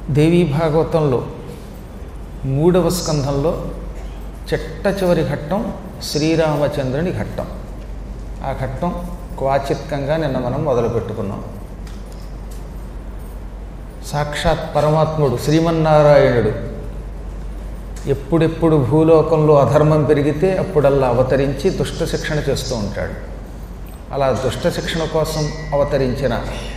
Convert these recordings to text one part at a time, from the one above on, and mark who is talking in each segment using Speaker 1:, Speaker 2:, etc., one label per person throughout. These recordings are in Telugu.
Speaker 1: దేవీ భాగవతంలో మూడవ స్కంధంలో చిట్ట చివరి ఘట్టం శ్రీరామచంద్రుని ఘట్టం ఆ ఘట్టం క్వాచిత్కంగా నిన్న మనం మొదలు పెట్టుకున్నాం సాక్షాత్ పరమాత్ముడు శ్రీమన్నారాయణుడు ఎప్పుడెప్పుడు భూలోకంలో అధర్మం పెరిగితే అప్పుడల్లా అవతరించి దుష్ట శిక్షణ చేస్తూ ఉంటాడు అలా దుష్ట శిక్షణ కోసం అవతరించిన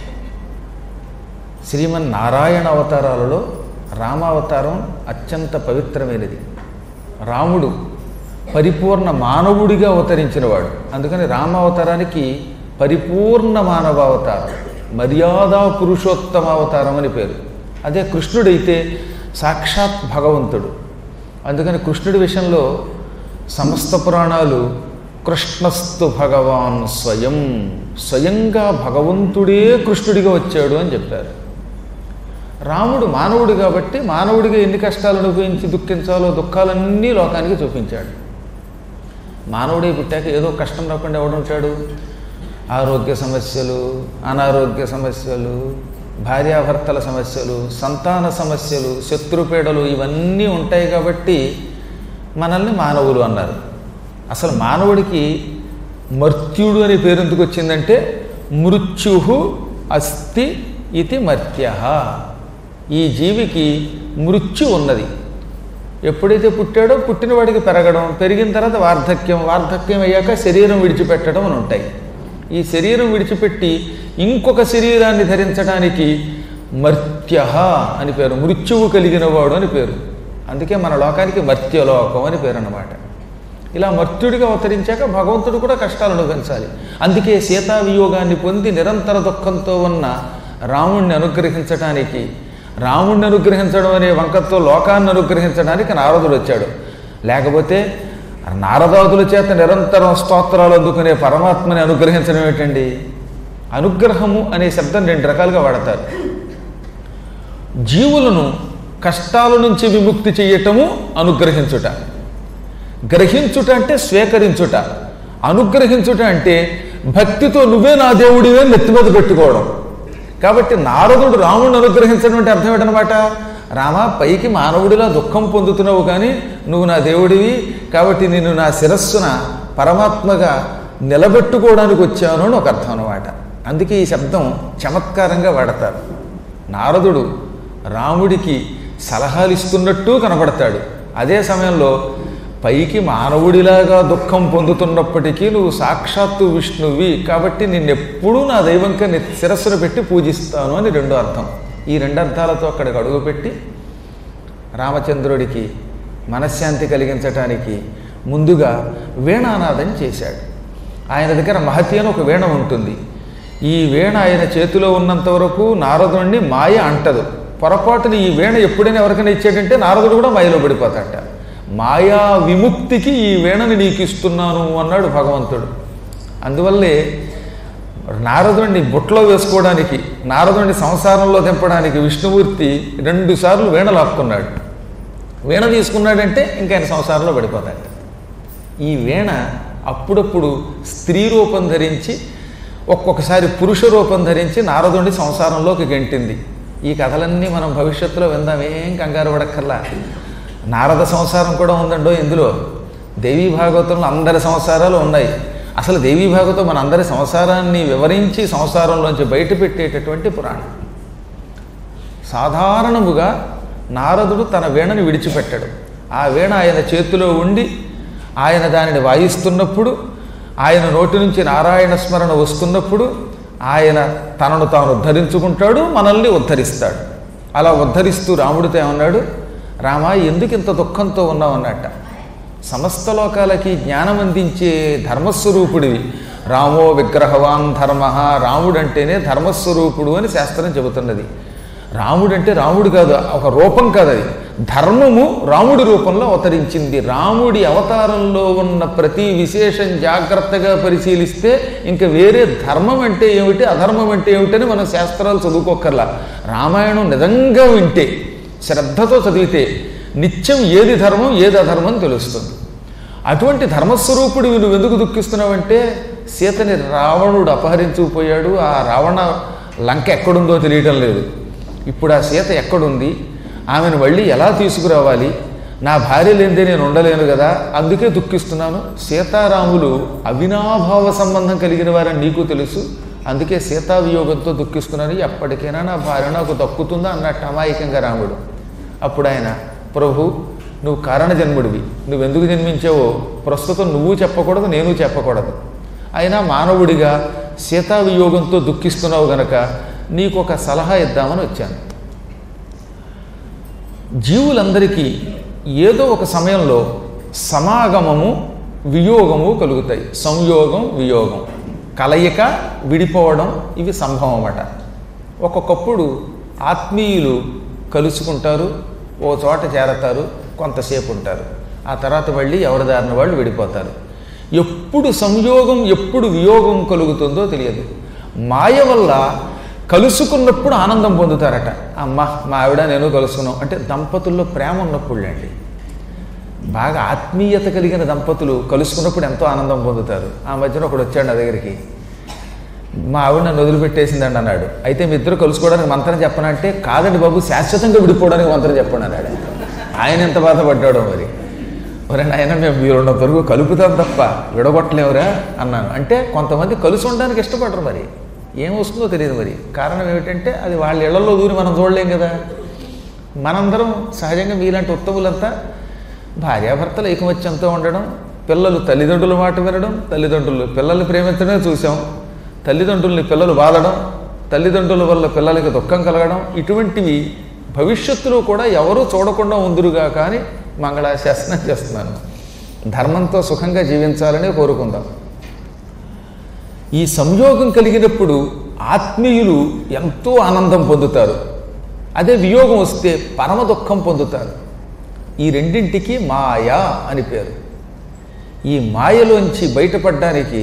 Speaker 1: శ్రీమన్నారాయణ అవతారాలలో రామావతారం అత్యంత పవిత్రమైనది రాముడు పరిపూర్ణ మానవుడిగా అవతరించినవాడు అందుకని రామావతారానికి పరిపూర్ణ మానవావతారం మర్యాదా పురుషోత్తమ అవతారం అని పేరు అదే కృష్ణుడైతే సాక్షాత్ భగవంతుడు అందుకని కృష్ణుడి విషయంలో సమస్త పురాణాలు కృష్ణస్తు భగవాన్ స్వయం స్వయంగా భగవంతుడే కృష్ణుడిగా వచ్చాడు అని చెప్పారు రాముడు మానవుడు కాబట్టి మానవుడిగా ఎన్ని కష్టాలు అనుభవించి దుఃఖించాలో దుఃఖాలన్నీ లోకానికి చూపించాడు మానవుడే పుట్టాక ఏదో కష్టం రాకుండా ఎవడుంటాడు ఆరోగ్య సమస్యలు అనారోగ్య సమస్యలు భార్యాభర్తల సమస్యలు సంతాన సమస్యలు శత్రుపీడలు ఇవన్నీ ఉంటాయి కాబట్టి మనల్ని మానవులు అన్నారు అసలు మానవుడికి మర్త్యుడు అనే పేరు ఎందుకు వచ్చిందంటే మృత్యు అస్తి ఇది మర్త్య ఈ జీవికి మృత్యు ఉన్నది ఎప్పుడైతే పుట్టాడో పుట్టినవాడికి పెరగడం పెరిగిన తర్వాత వార్ధక్యం వార్ధక్యం అయ్యాక శరీరం విడిచిపెట్టడం అని ఉంటాయి ఈ శరీరం విడిచిపెట్టి ఇంకొక శరీరాన్ని ధరించడానికి మర్త్య అని పేరు మృత్యువు కలిగిన వాడు అని పేరు అందుకే మన లోకానికి మర్త్యలోకం అని పేరు అన్నమాట ఇలా మర్త్యుడిగా అవతరించాక భగవంతుడు కూడా కష్టాలు అనుభవించాలి అందుకే సీతా వియోగాన్ని పొంది నిరంతర దుఃఖంతో ఉన్న రాముణ్ణి అనుగ్రహించడానికి రాముణ్ణి అనుగ్రహించడం అనే వంకతో లోకాన్ని అనుగ్రహించడానికి నారదుడు వచ్చాడు లేకపోతే నారదాదుల చేత నిరంతరం స్తోత్రాలు అందుకునే పరమాత్మని అనుగ్రహించడం ఏంటండి అనుగ్రహము అనే శబ్దం రెండు రకాలుగా వాడతారు జీవులను కష్టాల నుంచి విముక్తి చేయటము అనుగ్రహించుట గ్రహించుట అంటే స్వీకరించుట అనుగ్రహించుట అంటే భక్తితో నువ్వే నా దేవుడివే నెత్తి మీద పెట్టుకోవడం కాబట్టి నారదుడు రాముడిని అనుగ్రహించడం అంటే అర్థం ఏంటనమాట రామ పైకి మానవుడిలా దుఃఖం పొందుతున్నావు కానీ నువ్వు నా దేవుడివి కాబట్టి నేను నా శిరస్సున పరమాత్మగా నిలబెట్టుకోవడానికి వచ్చాను అని ఒక అర్థం అనమాట అందుకే ఈ శబ్దం చమత్కారంగా వాడతారు నారదుడు రాముడికి సలహాలు ఇస్తున్నట్టు కనబడతాడు అదే సమయంలో పైకి మానవుడిలాగా దుఃఖం పొందుతున్నప్పటికీ నువ్వు సాక్షాత్తు విష్ణువి కాబట్టి నిన్నెప్పుడూ నా దైవంగా ని శిరస్సును పెట్టి పూజిస్తాను అని రెండో అర్థం ఈ రెండు అర్థాలతో అక్కడికి అడుగుపెట్టి రామచంద్రుడికి మనశ్శాంతి కలిగించటానికి ముందుగా వీణానాదం చేశాడు ఆయన దగ్గర మహతి అని ఒక వీణ ఉంటుంది ఈ వీణ ఆయన చేతిలో ఉన్నంత వరకు నారదుడిని మాయ అంటదు పొరపాటుని ఈ వీణ ఎప్పుడైనా ఎవరికైనా ఇచ్చాడంటే నారదుడు కూడా మాయలో పడిపోతాడట మాయా విముక్తికి ఈ వీణని నీకు ఇస్తున్నాను అన్నాడు భగవంతుడు అందువల్లే నారదుడిని బుట్టలో వేసుకోవడానికి నారదుడిని సంసారంలో దింపడానికి విష్ణుమూర్తి రెండుసార్లు వీణ లాక్కున్నాడు వీణ తీసుకున్నాడంటే ఇంకా ఆయన సంసారంలో పడిపోతాడు ఈ వీణ అప్పుడప్పుడు స్త్రీ రూపం ధరించి ఒక్కొక్కసారి పురుష రూపం ధరించి నారదుడిని సంసారంలోకి గెంటింది ఈ కథలన్నీ మనం భవిష్యత్తులో విందాం ఏం కంగారు పడక్కర్లా నారద సంసారం కూడా ఉందండో ఇందులో దేవీ భాగవతంలో అందరి సంసారాలు ఉన్నాయి అసలు దేవీ భాగవతం మన అందరి సంసారాన్ని వివరించి సంసారంలోంచి బయట పెట్టేటటువంటి పురాణం సాధారణముగా నారదుడు తన వీణని విడిచిపెట్టాడు ఆ వీణ ఆయన చేతిలో ఉండి ఆయన దానిని వాయిస్తున్నప్పుడు ఆయన నోటి నుంచి నారాయణ స్మరణ వస్తున్నప్పుడు ఆయన తనను తాను ఉద్ధరించుకుంటాడు మనల్ని ఉద్ధరిస్తాడు అలా ఉద్ధరిస్తూ రాముడితో ఏమన్నాడు రామా ఎందుకు ఇంత దుఃఖంతో ఉన్నావు అన్నట్ట సమస్త లోకాలకి జ్ఞానం అందించే ధర్మస్వరూపుడివి రామో విగ్రహవాన్ ధర్మ రాముడంటేనే ధర్మస్వరూపుడు అని శాస్త్రం చెబుతున్నది రాముడంటే రాముడు కాదు ఒక రూపం కాదు అది ధర్మము రాముడి రూపంలో అవతరించింది రాముడి అవతారంలో ఉన్న ప్రతి విశేషం జాగ్రత్తగా పరిశీలిస్తే ఇంకా వేరే ధర్మం అంటే ఏమిటి అధర్మం అంటే ఏమిటని మనం శాస్త్రాలు చదువుకోకర్లా రామాయణం నిజంగా వింటే శ్రద్ధతో చదివితే నిత్యం ఏది ధర్మం ఏది అధర్మం తెలుస్తుంది అటువంటి ధర్మస్వరూపుడు నువ్వు ఎందుకు దుఃఖిస్తున్నావంటే సీతని రావణుడు అపహరించుకుపోయాడు ఆ రావణ లంక ఎక్కడుందో తెలియటం లేదు ఇప్పుడు ఆ సీత ఎక్కడుంది ఆమెను మళ్ళీ ఎలా తీసుకురావాలి నా భార్య లేనిదే నేను ఉండలేను కదా అందుకే దుఃఖిస్తున్నాను సీతారాములు అవినాభావ సంబంధం కలిగిన వారని నీకు తెలుసు అందుకే సీతావియోగంతో దుఃఖిస్తున్నాను ఎప్పటికైనా నా భార్య నాకు దక్కుతుందా అన్నట్టు అమాయకంగా రాముడు అప్పుడు ఆయన ప్రభు నువ్వు కారణ జన్ముడివి నువ్వెందుకు జన్మించావో ప్రస్తుతం నువ్వు చెప్పకూడదు నేను చెప్పకూడదు అయినా మానవుడిగా సీతావియోగంతో దుఃఖిస్తున్నావు గనక నీకు ఒక సలహా ఇద్దామని వచ్చాను జీవులందరికీ ఏదో ఒక సమయంలో సమాగమము వియోగము కలుగుతాయి సంయోగం వియోగం కలయిక విడిపోవడం ఇవి సంభవమట ఒక్కొక్కప్పుడు ఆత్మీయులు కలుసుకుంటారు ఓ చోట చేరతారు కొంతసేపు ఉంటారు ఆ తర్వాత మళ్ళీ ఎవరి దారిన వాళ్ళు విడిపోతారు ఎప్పుడు సంయోగం ఎప్పుడు వియోగం కలుగుతుందో తెలియదు మాయ వల్ల కలుసుకున్నప్పుడు ఆనందం పొందుతారట అమ్మ మా ఆవిడ నేను కలుసుకున్నాం అంటే దంపతుల్లో ప్రేమ ఉన్నప్పుడులేండి బాగా ఆత్మీయత కలిగిన దంపతులు కలుసుకున్నప్పుడు ఎంతో ఆనందం పొందుతారు ఆ మధ్యన ఒకడు వచ్చాడు నా దగ్గరికి మా ఆవిడ నన్ను వదిలిపెట్టేసిందండి అన్నాడు అయితే మీ ఇద్దరు కలుసుకోవడానికి మంత్రం చెప్పనంటే కాదండి బాబు శాశ్వతంగా విడిపోవడానికి మంత్రం చెప్పండి అన్నాడు ఆయన ఎంత బాధపడ్డాడో మరి మరి ఆయన మేము మీరున్నంత వరకు కలుపుతాం తప్ప విడగొట్టలేవురా అన్నాను అంటే కొంతమంది కలిసి ఉండడానికి ఇష్టపడరు మరి ఏం వస్తుందో తెలియదు మరి కారణం ఏమిటంటే అది వాళ్ళ ఇళ్లలో దూరి మనం చూడలేం కదా మనందరం సహజంగా మీలాంటి ఉత్తములంతా భార్యాభర్తలు ఐకమత్యంతో ఉండడం పిల్లలు తల్లిదండ్రుల మాట వినడం తల్లిదండ్రులు పిల్లల్ని ప్రేమించడమే చూసాం తల్లిదండ్రుల్ని పిల్లలు బాధడం తల్లిదండ్రుల వల్ల పిల్లలకి దుఃఖం కలగడం ఇటువంటివి భవిష్యత్తులో కూడా ఎవరూ చూడకుండా ఉందిరుగా కానీ మంగళాశాసనం చేస్తున్నాను ధర్మంతో సుఖంగా జీవించాలని కోరుకుందాం ఈ సంయోగం కలిగినప్పుడు ఆత్మీయులు ఎంతో ఆనందం పొందుతారు అదే వియోగం వస్తే పరమ దుఃఖం పొందుతారు ఈ రెండింటికి మాయ అని పేరు ఈ మాయలోంచి బయటపడడానికి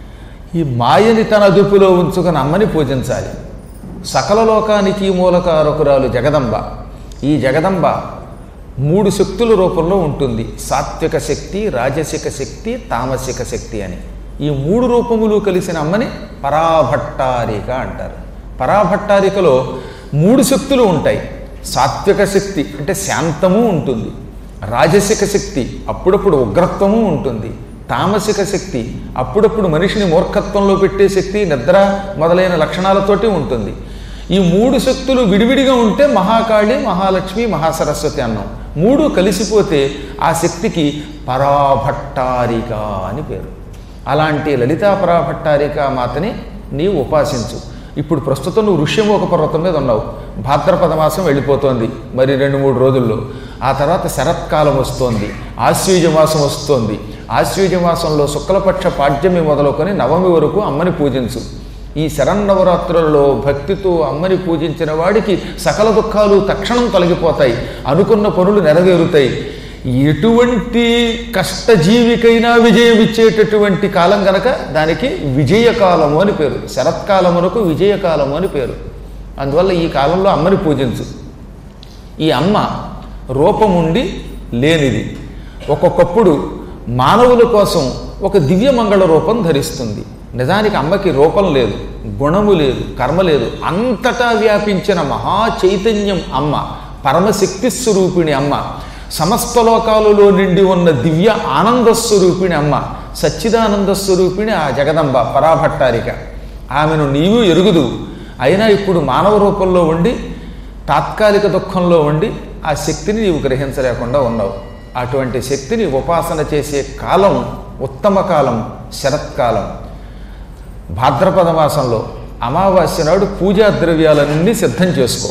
Speaker 1: ఈ మాయని తన అదుపులో ఉంచుకుని అమ్మని పూజించాలి సకల లోకానికి మూలకారకురాలు జగదంబ ఈ జగదంబ మూడు శక్తుల రూపంలో ఉంటుంది సాత్విక శక్తి రాజసిక శక్తి తామసిక శక్తి అని ఈ మూడు రూపములు కలిసిన అమ్మని పరాభట్టారిక అంటారు పరాభట్టారికలో మూడు శక్తులు ఉంటాయి సాత్విక శక్తి అంటే శాంతము ఉంటుంది రాజసిక శక్తి అప్పుడప్పుడు ఉగ్రత్వము ఉంటుంది తామసిక శక్తి అప్పుడప్పుడు మనిషిని మూర్ఖత్వంలో పెట్టే శక్తి నిద్ర మొదలైన లక్షణాలతోటి ఉంటుంది ఈ మూడు శక్తులు విడివిడిగా ఉంటే మహాకాళి మహాలక్ష్మి మహాసరస్వతి అన్నాం మూడు కలిసిపోతే ఆ శక్తికి పరాభట్టారిక అని పేరు అలాంటి లలితా పరాభట్టారిక మాతని నీవు ఉపాసించు ఇప్పుడు ప్రస్తుతం నువ్వు ఋష్యమోక పర్వతం మీద ఉన్నావు భాద్రపద మాసం వెళ్ళిపోతోంది మరి రెండు మూడు రోజుల్లో ఆ తర్వాత శరత్కాలం వస్తోంది ఆశ్వీజ మాసం వస్తోంది ఆశ్వీజ మాసంలో శుక్లపక్ష పాడ్యమి మొదలుకొని నవమి వరకు అమ్మని పూజించు ఈ శరన్నవరాత్రులలో భక్తితో అమ్మని పూజించిన వాడికి సకల దుఃఖాలు తక్షణం తొలగిపోతాయి అనుకున్న పనులు నెరవేరుతాయి ఎటువంటి కష్టజీవికైనా విజయం ఇచ్చేటటువంటి కాలం గనక దానికి విజయకాలము అని పేరు శరత్కాలమునకు విజయకాలము అని పేరు అందువల్ల ఈ కాలంలో అమ్మని పూజించు ఈ అమ్మ రూపముండి లేనిది ఒక్కొక్కప్పుడు మానవుల కోసం ఒక దివ్యమంగళ రూపం ధరిస్తుంది నిజానికి అమ్మకి రూపం లేదు గుణము లేదు కర్మ లేదు అంతటా వ్యాపించిన మహా చైతన్యం అమ్మ పరమశక్తి స్వరూపిణి అమ్మ సమస్త లోకాలలో నిండి ఉన్న దివ్య ఆనంద స్వరూపిణి అమ్మ సచ్చిదానంద స్వరూపిణి ఆ జగదంబ పరాభట్టారిక ఆమెను నీవు ఎరుగుదు అయినా ఇప్పుడు మానవ రూపంలో ఉండి తాత్కాలిక దుఃఖంలో ఉండి ఆ శక్తిని నీవు గ్రహించలేకుండా ఉన్నావు అటువంటి శక్తిని ఉపాసన చేసే కాలం ఉత్తమ కాలం శరత్కాలం భాద్రపద మాసంలో అమావాస్య నాడు పూజా ద్రవ్యాలన్నీ సిద్ధం చేసుకో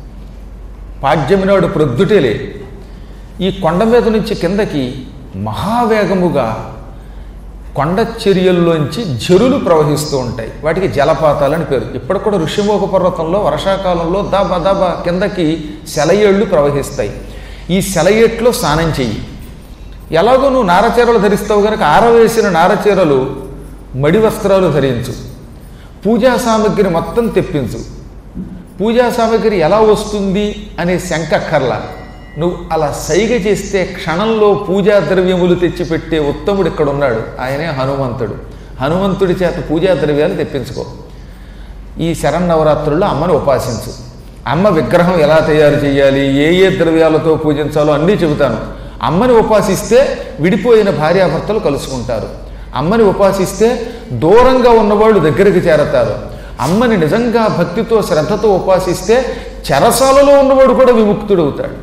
Speaker 1: పాడ్యమి నాడు ప్రొద్దుటేలే ఈ కొండ మీద నుంచి కిందకి మహావేగముగా కొండ చర్యల్లోంచి జరులు ప్రవహిస్తూ ఉంటాయి వాటికి జలపాతాలని పేరు ఇప్పుడు కూడా ఋషిమోహ పర్వతంలో వర్షాకాలంలో దాబా దాబా కిందకి సెలయేళ్ళు ప్రవహిస్తాయి ఈ సెలయేట్లో స్నానం చెయ్యి ఎలాగో నువ్వు నారచీరలు ధరిస్తావు కనుక ఆరవేసిన నారచీరలు మడి వస్త్రాలు ధరించు పూజా సామగ్రి మొత్తం తెప్పించు పూజా సామగ్రి ఎలా వస్తుంది అనే శంకక్కర్లా నువ్వు అలా సైగ చేస్తే క్షణంలో పూజా ద్రవ్యములు తెచ్చిపెట్టే ఉత్తముడు ఇక్కడ ఉన్నాడు ఆయనే హనుమంతుడు హనుమంతుడి చేత పూజా ద్రవ్యాలు తెప్పించుకో ఈ శరన్నవరాత్రుల్లో అమ్మని ఉపాసించు అమ్మ విగ్రహం ఎలా తయారు చేయాలి ఏ ఏ ద్రవ్యాలతో పూజించాలో అన్నీ చెబుతాను అమ్మని ఉపాసిస్తే విడిపోయిన భార్యాభర్తలు కలుసుకుంటారు అమ్మని ఉపాసిస్తే దూరంగా ఉన్నవాళ్ళు దగ్గరికి చేరతారు అమ్మని నిజంగా భక్తితో శ్రద్ధతో ఉపాసిస్తే చెరసాలలో ఉన్నవాడు కూడా విముక్తుడవుతాడు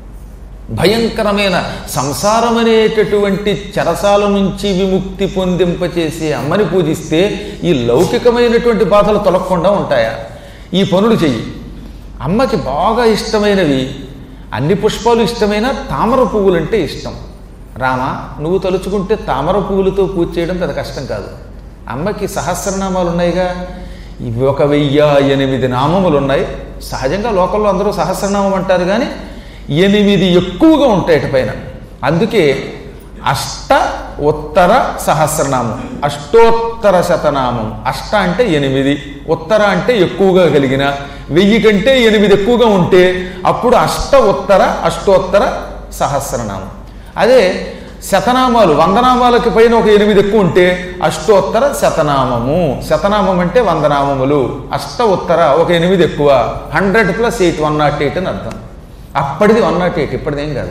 Speaker 1: భయంకరమైన సంసారం అనేటటువంటి చెరసాల నుంచి విముక్తి పొందింపచేసే అమ్మని పూజిస్తే ఈ లౌకికమైనటువంటి బాధలు తొలగకుండా ఉంటాయా ఈ పనులు చెయ్యి అమ్మకి బాగా ఇష్టమైనవి అన్ని పుష్పాలు ఇష్టమైన తామర పువ్వులంటే ఇష్టం రామ నువ్వు తలుచుకుంటే తామర పువ్వులతో పూజ చేయడం పెద్ద కష్టం కాదు అమ్మకి సహస్రనామాలు ఉన్నాయిగా ఇవి ఒక వెయ్యి ఎనిమిది నామములు ఉన్నాయి సహజంగా లోకల్లో అందరూ సహస్రనామం అంటారు కానీ ఎనిమిది ఎక్కువగా ఉంటాయి ఇటు పైన అందుకే అష్ట ఉత్తర సహస్రనామం అష్టోత్తర శతనామం అష్ట అంటే ఎనిమిది ఉత్తర అంటే ఎక్కువగా కలిగిన వెయ్యి కంటే ఎనిమిది ఎక్కువగా ఉంటే అప్పుడు అష్ట ఉత్తర అష్టోత్తర సహస్రనామం అదే శతనామాలు వందనామాలకి పైన ఒక ఎనిమిది ఎక్కువ ఉంటే అష్టోత్తర శతనామము శతనామం అంటే వందనామములు అష్ట ఉత్తర ఒక ఎనిమిది ఎక్కువ hundred plus eight one not eight అని అర్థం అప్పటిది వన్ నాట్ ఎయిట్ ఇప్పటిదేం కాదు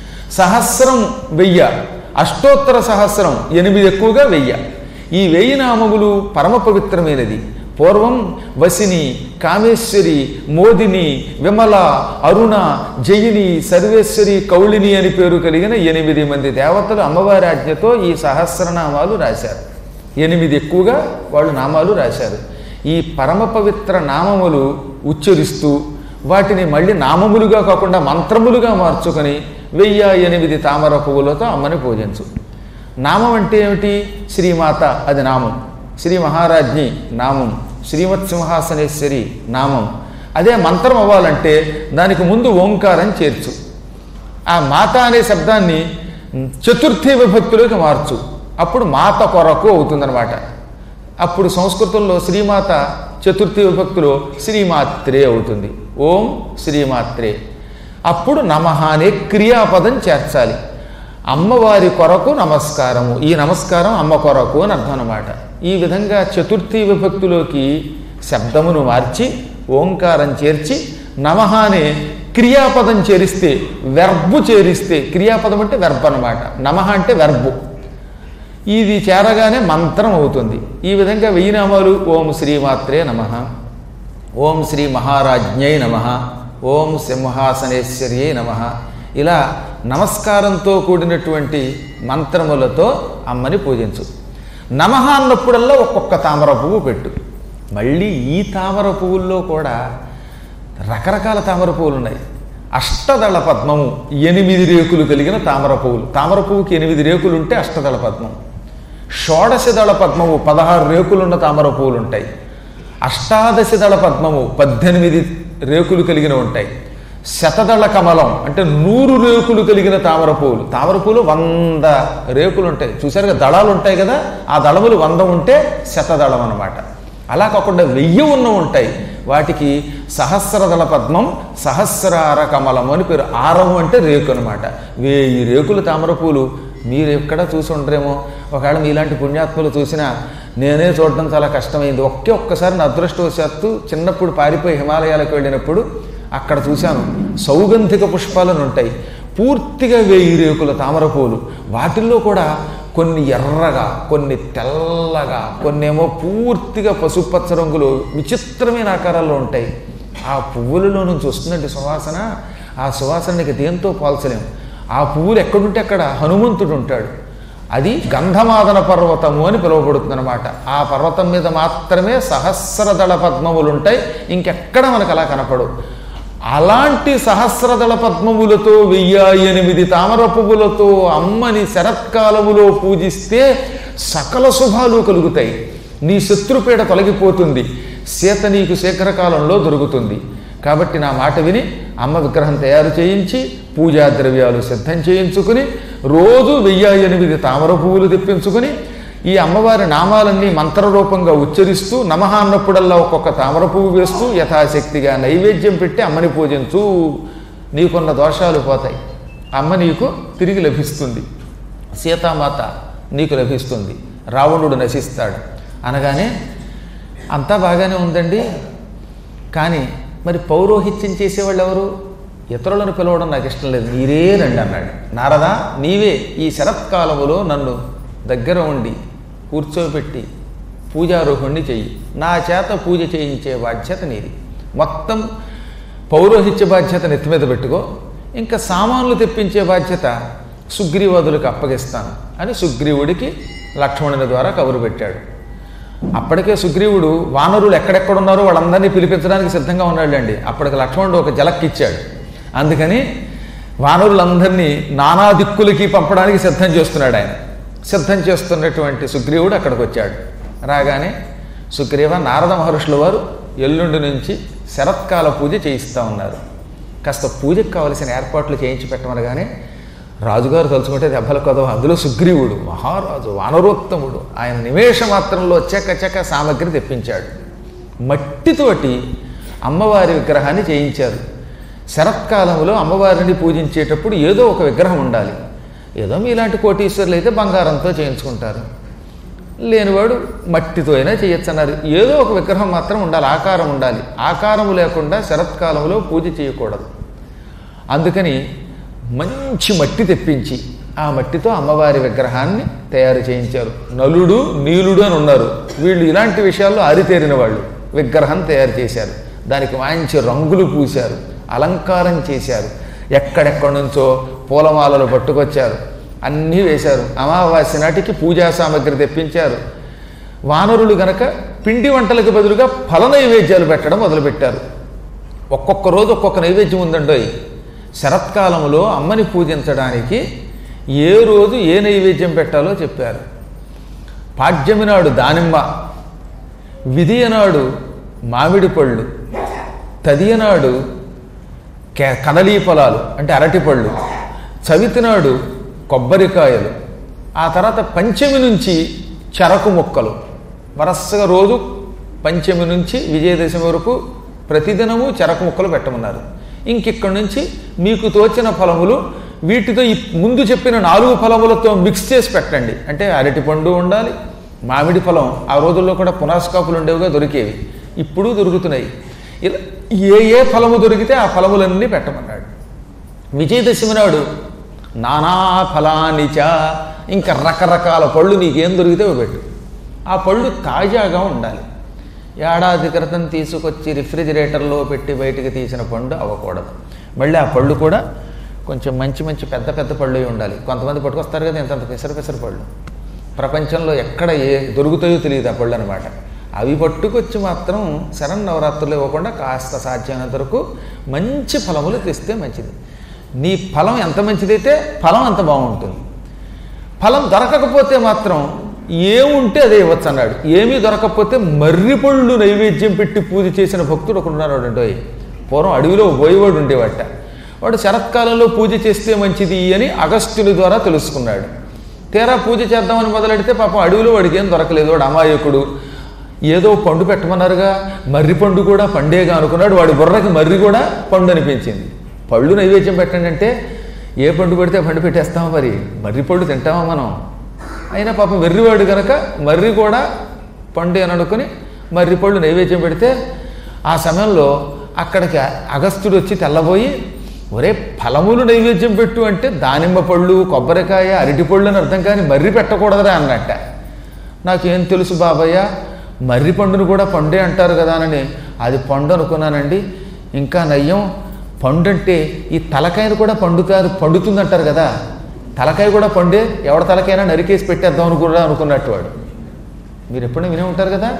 Speaker 1: సహస్రం వెయ్య అష్టోత్తర సహస్రం ఎనిమిది ఎక్కువగా వెయ్య ఈ వెయ్యి నామములు పరమ పవిత్రమైనది పూర్వం వసిని కామేశ్వరి మోదిని విమల అరుణ జయిని సర్వేశ్వరి కౌళిని అని పేరు కలిగిన ఎనిమిది మంది దేవతలు అమ్మవారి ఆజ్ఞతో ఈ సహస్రనామాలు రాశారు ఎనిమిది ఎక్కువగా వాళ్ళు నామాలు రాశారు ఈ పరమ పవిత్ర నామములు ఉచ్చరిస్తూ వాటిని మళ్ళీ నామములుగా కాకుండా మంత్రములుగా మార్చుకొని వెయ్యి ఎనిమిది తామర పువ్వులతో అమ్మని పూజించు నామం అంటే ఏమిటి శ్రీమాత అది నామం శ్రీ మహారాజ్ఞి నామం శ్రీమత్ సింహాసనేశ్వరి నామం అదే మంత్రం అవ్వాలంటే దానికి ముందు ఓంకారం చేర్చు ఆ మాత అనే శబ్దాన్ని చతుర్థి విభక్తిలోకి మార్చు అప్పుడు మాత కొరకు అవుతుందన్నమాట అప్పుడు సంస్కృతంలో శ్రీమాత చతుర్థి విభక్తిలో శ్రీమాత్రే అవుతుంది ఓం శ్రీమాత్రే అప్పుడు నమః అనే క్రియాపదం చేర్చాలి అమ్మవారి కొరకు నమస్కారము ఈ నమస్కారం అమ్మ కొరకు అని అర్థం అన్నమాట ఈ విధంగా చతుర్థి విభక్తిలోకి శబ్దమును మార్చి ఓంకారం చేర్చి నమః అనే క్రియాపదం చేరిస్తే వెర్బు చేరిస్తే క్రియాపదం అంటే వెర్బ్ అనమాట నమః అంటే వెర్బు ఇది చేరగానే మంత్రం అవుతుంది ఈ విధంగా వెయ్యి నామాలు ఓం శ్రీమాత్రే నమ ఓం శ్రీ మహారాజ్ఞై నమ ఓం సింహాసనేశ్వర్యై నమ ఇలా నమస్కారంతో కూడినటువంటి మంత్రములతో అమ్మని పూజించు నమ అన్నప్పుడల్లా ఒక్కొక్క తామర పువ్వు పెట్టు మళ్ళీ ఈ తామర పువ్వుల్లో కూడా రకరకాల తామర పువ్వులు ఉన్నాయి అష్టదళ పద్మము ఎనిమిది రేకులు కలిగిన తామర పువ్వులు తామర పువ్వుకి ఎనిమిది రేకులు ఉంటే అష్టదళ పద్మం షోడశ దళ పద్మము పదహారు రేకులున్న తామర పువ్వులు ఉంటాయి అష్టాదశ దళ పద్మము పద్దెనిమిది రేకులు కలిగిన ఉంటాయి శతదళ కమలం అంటే నూరు రేకులు కలిగిన తామర పువ్వులు తామర పువ్వులు వంద రేకులు ఉంటాయి చూసారుగా దళాలు ఉంటాయి కదా ఆ దళములు వంద ఉంటే శతదళం అన్నమాట అలా కాకుండా వెయ్యి ఉన్న ఉంటాయి వాటికి సహస్రదళ పద్మం సహస్రార కమలము అని పేరు ఆరము అంటే రేకు అనమాట వెయ్యి రేకులు తామర పూలు మీరు ఎక్కడ చూసి ఉండరేమో ఒకవేళ మీలాంటి పుణ్యాత్ములు చూసినా నేనే చూడడం చాలా కష్టమైంది ఒకే ఒక్కసారి నా అదృష్టవశాత్తు చిన్నప్పుడు పారిపోయి హిమాలయాలకు వెళ్ళినప్పుడు అక్కడ చూశాను సౌగంధిక పుష్పాలను ఉంటాయి పూర్తిగా వేయి రేకుల తామర పూలు వాటిల్లో కూడా కొన్ని ఎర్రగా కొన్ని తెల్లగా కొన్ని ఏమో పూర్తిగా పసుపచ్చ రంగులో విచిత్రమైన ఆకారాల్లో ఉంటాయి ఆ పువ్వులలో నుంచి వస్తుందండి సువాసన ఆ సువాసనకి దేంతో పోల్చలేం ఆ పువ్వులు ఎక్కడుంటే అక్కడ హనుమంతుడు ఉంటాడు అది గంధమాదన పర్వతము అని పిలువబడుతుంది అనమాట ఆ పర్వతం మీద మాత్రమే సహస్రదళ పద్మములు ఉంటాయి ఇంకెక్కడ మనకు అలా కనపడవు అలాంటి సహస్రదళ పద్మములతో వెయ్యి ఎనిమిది తామర పువ్వులతో అమ్మని శరత్కాలములో పూజిస్తే సకల శుభాలు కలుగుతాయి నీ శత్రుపీడ తొలగిపోతుంది సీత నీకు శీఘ్రకాలంలో దొరుకుతుంది కాబట్టి నా మాట విని అమ్మ విగ్రహం తయారు చేయించి పూజా ద్రవ్యాలు సిద్ధం చేయించుకుని రోజు వెయ్యి ఎనిమిది తామర పువ్వులు తెప్పించుకుని ఈ అమ్మవారి నామాలన్నీ మంత్రరూపంగా ఉచ్చరిస్తూ నమః అన్నప్పుడల్లా ఒక్కొక్క తామర పువ్వు వేస్తూ యథాశక్తిగా నైవేద్యం పెట్టి అమ్మని పూజించు నీకున్న దోషాలు పోతాయి అమ్మ నీకు తిరిగి లభిస్తుంది సీతామాత నీకు లభిస్తుంది రావణుడు నశిస్తాడు అనగానే అంతా బాగానే ఉందండి కానీ మరి పౌరోహిత్యం చేసేవాళ్ళు ఎవరు ఇతరులను పిలవడం నాకు ఇష్టం లేదు మీరే రండి అన్నాడు నారదా నీవే ఈ శరత్కాలములో నన్ను దగ్గర ఉండి కూర్చోబెట్టి పూజారోహుణ్ణి చెయ్యి నా చేత పూజ చేయించే బాధ్యత నీది మొత్తం పౌరోహిత్య బాధ్యత నెత్తి మీద పెట్టుకో ఇంకా సామాన్లు తెప్పించే బాధ్యత సుగ్రీవాదులకు అప్పగిస్తాను అని సుగ్రీవుడికి లక్ష్మణుని ద్వారా కబురు పెట్టాడు అప్పటికే సుగ్రీవుడు వానరులు ఎక్కడెక్కడున్నారో వాళ్ళందరినీ పిలిపించడానికి సిద్ధంగా ఉన్నాడండి అప్పటికి లక్ష్మణుడు ఒక జలక్కిచ్చాడు అందుకని వానరులందరినీ నానా దిక్కులకి పంపడానికి సిద్ధం చేస్తున్నాడు ఆయన సిద్ధం చేస్తున్నటువంటి సుగ్రీవుడు అక్కడికి వచ్చాడు రాగానే సుగ్రీవ నారద మహర్షుల వారు ఎల్లుండి నుంచి శరత్కాల పూజ చేయిస్తూ ఉన్నారు కాస్త పూజకు కావలసిన ఏర్పాట్లు చేయించి పెట్టమనగానే రాజుగారు తలుచుకుంటే దెబ్బల కదవ అందులో సుగ్రీవుడు మహారాజు వానరోత్తముడు ఆయన నిమేష మాత్రంలో చెక్క చెక్క సామగ్రి తెప్పించాడు మట్టితోటి అమ్మవారి విగ్రహాన్ని చేయించారు శరత్కాలంలో అమ్మవారిని పూజించేటప్పుడు ఏదో ఒక విగ్రహం ఉండాలి ఏదో మీలాంటి కోటీశ్వరులు అయితే బంగారంతో చేయించుకుంటారు లేనివాడు మట్టితో అయినా చేయొచ్చన్నారు ఏదో ఒక విగ్రహం మాత్రం ఉండాలి ఆకారం ఉండాలి ఆకారము లేకుండా శరత్కాలంలో పూజ చేయకూడదు అందుకని మంచి మట్టి తెప్పించి ఆ మట్టితో అమ్మవారి విగ్రహాన్ని తయారు చేయించారు నలుడు నీలుడు అని ఉన్నారు వీళ్ళు ఇలాంటి విషయాల్లో ఆరితేరిన వాళ్ళు విగ్రహం తయారు చేశారు దానికి మంచి రంగులు పూశారు అలంకారం చేశారు ఎక్కడెక్కడి నుంచో పూలమాలలు పట్టుకొచ్చారు అన్నీ వేశారు అమావాస్య నాటికి పూజా సామగ్రి తెప్పించారు వానరులు గనక పిండి వంటలకు బదులుగా ఫల నైవేద్యాలు పెట్టడం మొదలుపెట్టారు ఒక్కొక్క రోజు ఒక్కొక్క నైవేద్యం ఉందండోయ్ శరత్కాలములో అమ్మని పూజించడానికి ఏ రోజు ఏ నైవేద్యం పెట్టాలో చెప్పారు పాడ్యమి నాడు దానిమ్మ విధియ నాడు మామిడి పళ్ళు తదియ నాడు కే- కదలీ పొలాలు అంటే అరటి పళ్ళు చవితి నాడు కొబ్బరికాయలు ఆ తర్వాత పంచమి నుంచి చెరకు ముక్కలు వరసగా రోజు పంచమి నుంచి విజయదశమి వరకు ప్రతిదినము చెరకు ముక్కలు పెట్టమన్నారు ఇంకిక్కడి నుంచి మీకు తోచిన ఫలములు వీటితో ఈ ముందు చెప్పిన నాలుగు ఫలములతో మిక్స్ చేసి పెట్టండి అంటే అరటి పండు ఉండాలి మామిడి ఫలం ఆ రోజుల్లో కూడా పునాస్కాపులు ఉండేవిగా దొరికేవి ఇప్పుడు దొరుకుతున్నాయి ఇలా ఏ ఏ ఫలము దొరికితే ఆ ఫలములన్నీ పెట్టమన్నాడు విజయదశమి నాడు నానా ఫలానిచ ఇంకా రకరకాల పళ్ళు నీకేం దొరికితే అవి పెట్టు ఆ పళ్ళు తాజాగా ఉండాలి ఏడాది క్రితం తీసుకొచ్చి రిఫ్రిజిరేటర్లో పెట్టి బయటికి తీసిన పండు అవ్వకూడదు మళ్ళీ ఆ పళ్ళు కూడా కొంచెం మంచి మంచి పెద్ద పెద్ద పళ్ళు అయి ఉండాలి కొంతమంది పట్టుకొస్తారు కదా ఇంతంత పెసర పెసర పళ్ళు ప్రపంచంలో ఎక్కడ ఏ దొరుకుతాయో తెలియదు ఆ పళ్ళు అనమాట అవి పట్టుకొచ్చి మాత్రం శరణ్ నవరాత్రులు ఇవ్వకుండా కాస్త సాధ్యమైనంత వరకు మంచి ఫలములు తెస్తే మంచిది నీ ఫలం ఎంత మంచిదైతే ఫలం అంత బాగుంటుంది ఫలం దొరకకపోతే మాత్రం ఏముంటే అదే ఇవ్వచ్చు అన్నాడు ఏమీ దొరకకపోతే మర్రి పళ్ళు నైవేద్యం పెట్టి పూజ చేసిన భక్తుడు ఒకడున్నాడు అంటోయ్ పూర్వం అడవిలో పోయేవాడు ఉండేవాట వాడు శరత్కాలంలో పూజ చేస్తే మంచిది అని అగస్త్యుని ద్వారా తెలుసుకున్నాడు తీరా పూజ చేద్దామని మొదలెడితే పాపం అడవిలో వాడికి ఏం దొరకలేదు వాడు అమాయకుడు ఏదో పండు పెట్టమన్నారుగా మర్రి పండు కూడా పండేగా అనుకున్నాడు వాడి బుర్రకి మర్రి కూడా పండు అనిపించింది పళ్ళు నైవేద్యం పెట్టండి అంటే ఏ పండు పెడితే ఆ పండు పెట్టేస్తామా మరి మర్రి పళ్ళు తింటామా మనం అయినా పాపం వెర్రివాడు కనుక మర్రి కూడా పండు అని అనుకుని మర్రి పళ్ళు నైవేద్యం పెడితే ఆ సమయంలో అక్కడికి అగస్త్యుడు వచ్చి తెల్లబోయి ఒరే ఫలములు నైవేద్యం పెట్టు అంటే దానిమ్మ పళ్ళు కొబ్బరికాయ అరటి పళ్ళు అని అర్థం కానీ మర్రి పెట్టకూడదురా అన్నట్ట నాకేం తెలుసు బాబయ్య మర్రి పండును కూడా పండే అంటారు కదా అని అది పండు అనుకున్నానండి ఇంకా నయ్యం పండు అంటే ఈ తలకాయను కూడా పండుతారు పండుతుంది అంటారు కదా తలకాయ కూడా పండే ఎవడ తలకైనా నరికేసి పెట్టేద్దాం అనుకున్నా అనుకున్నట్టు వాడు మీరు ఎప్పుడైనా వినే ఉంటారు కదా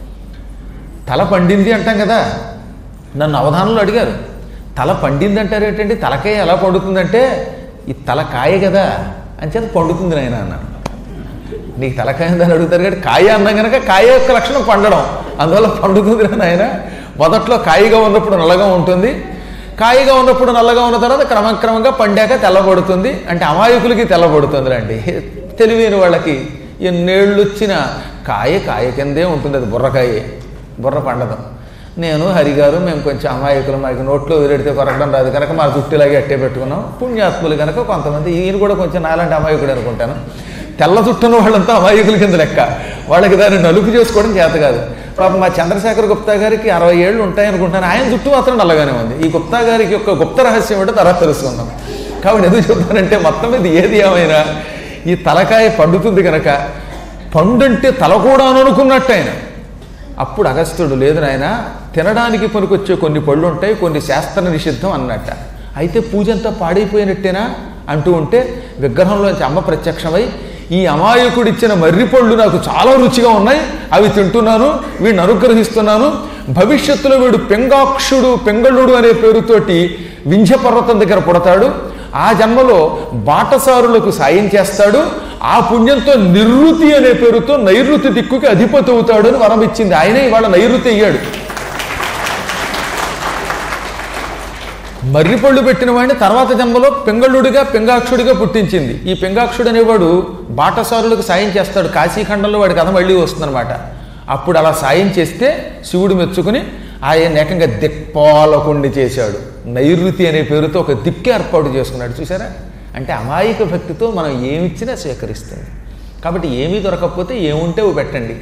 Speaker 1: తల పండింది అంటాం కదా నన్ను అవధానంలో అడిగారు తల పండింది అంటారు ఏంటండి తలకాయ ఎలా పండుతుందంటే ఈ తలకాయ కదా అని చేత పండుతుంది నాయన అన్నాను నీకు తలకాయ ఉందని అడుగుతారు కానీ కాయ అన్నాం కనుక కాయ యొక్క లక్షణం పండడం అందువల్ల పండుతుంది నాయన మొదట్లో కాయగా ఉన్నప్పుడు నల్లగా ఉంటుంది కాయగా ఉన్నప్పుడు నల్లగా ఉన్న తర్వాత క్రమక్రమంగా పండాక తెల్లబడుతుంది అంటే అమాయకులకి తెల్లబడుతుంది అండి తెలివైన వాళ్ళకి ఎన్నేళ్ళు వచ్చినా కాయ కాయ కిందే ఉంటుంది అది బుర్రకాయే బుర్ర పండదు నేను హరిగారు మేము కొంచెం అమాయకులు మాకు నోట్లో వేరెడితే కొరకడం రాదు కనుక మా జుట్టులాగే అట్టే పెట్టుకున్నాం పుణ్యాత్ములు కనుక కొంతమంది ఈయన కూడా కొంచెం నాలాంటి అమాయకుడు అనుకుంటాను తెల్ల చుట్టను వాళ్ళంతా అమాయకుల కింద లెక్క వాళ్ళకి దాన్ని నలుపు చేసుకోవడం చేత కాదు పాపం మా చంద్రశేఖర్ గుప్తా గారికి అరవై ఏళ్ళు ఉంటాయనుకుంటున్నాను ఆయన చుట్టూ మాత్రం నల్లగానే ఉంది ఈ గుప్తా గారికి యొక్క గుప్త రహస్యం ఏంటో తర్వాత తెలుసుకుందాం కాబట్టి ఎందుకు చెప్తానంటే మొత్తం మీద ఏది ఏమైనా ఈ తలకాయ పండుతుంది కనుక పండంటే తల కూడా అనుకున్నట్టు ఆయన అప్పుడు అగస్త్యుడు లేదు నాయన తినడానికి పనికొచ్చే కొన్ని పళ్ళు ఉంటాయి కొన్ని శాస్త్ర నిషిద్ధం అన్నట్ట అయితే పూజ అంతా పాడైపోయినట్టేనా అంటూ ఉంటే విగ్రహంలోంచి అమ్మ ప్రత్యక్షమై ఈ అమాయకుడిచ్చిన మర్రి పళ్ళు నాకు చాలా రుచిగా ఉన్నాయి అవి తింటున్నాను వీడిని అనుగ్రహిస్తున్నాను భవిష్యత్తులో వీడు పెంగాక్షుడు పెంగళుడు అనే పేరుతోటి వింధ్య పర్వతం దగ్గర పుడతాడు ఆ జన్మలో బాటసారులకు సాయం చేస్తాడు ఆ పుణ్యంతో నిర్వృతి అనే పేరుతో నైరుతి దిక్కుకి అధిపతి అవుతాడు అని వరం ఇచ్చింది ఆయనే ఇవాళ నైరుతి అయ్యాడు మర్రిపళ్ళు పెట్టిన వాడిని తర్వాత జన్మలో పెంగళుడిగా పెంగాక్షుడిగా పుట్టించింది ఈ పెంగాక్షుడు అనేవాడు బాటసారులకు సాయం చేస్తాడు కాశీఖండంలో వాడి కథ మళ్ళీ వస్తుందన్నమాట అప్పుడు అలా సాయం చేస్తే శివుడు మెచ్చుకుని ఆయన ఏకంగా దిక్పాలకుండి చేశాడు నైరుతి అనే పేరుతో ఒక దిక్కు ఏర్పాటు చేసుకున్నాడు చూసారా అంటే అమాయక భక్తితో మనం ఏమిచ్చినా స్వీకరిస్తుంది కాబట్టి ఏమీ దొరకకపోతే ఏముంటే అవి పెట్టండి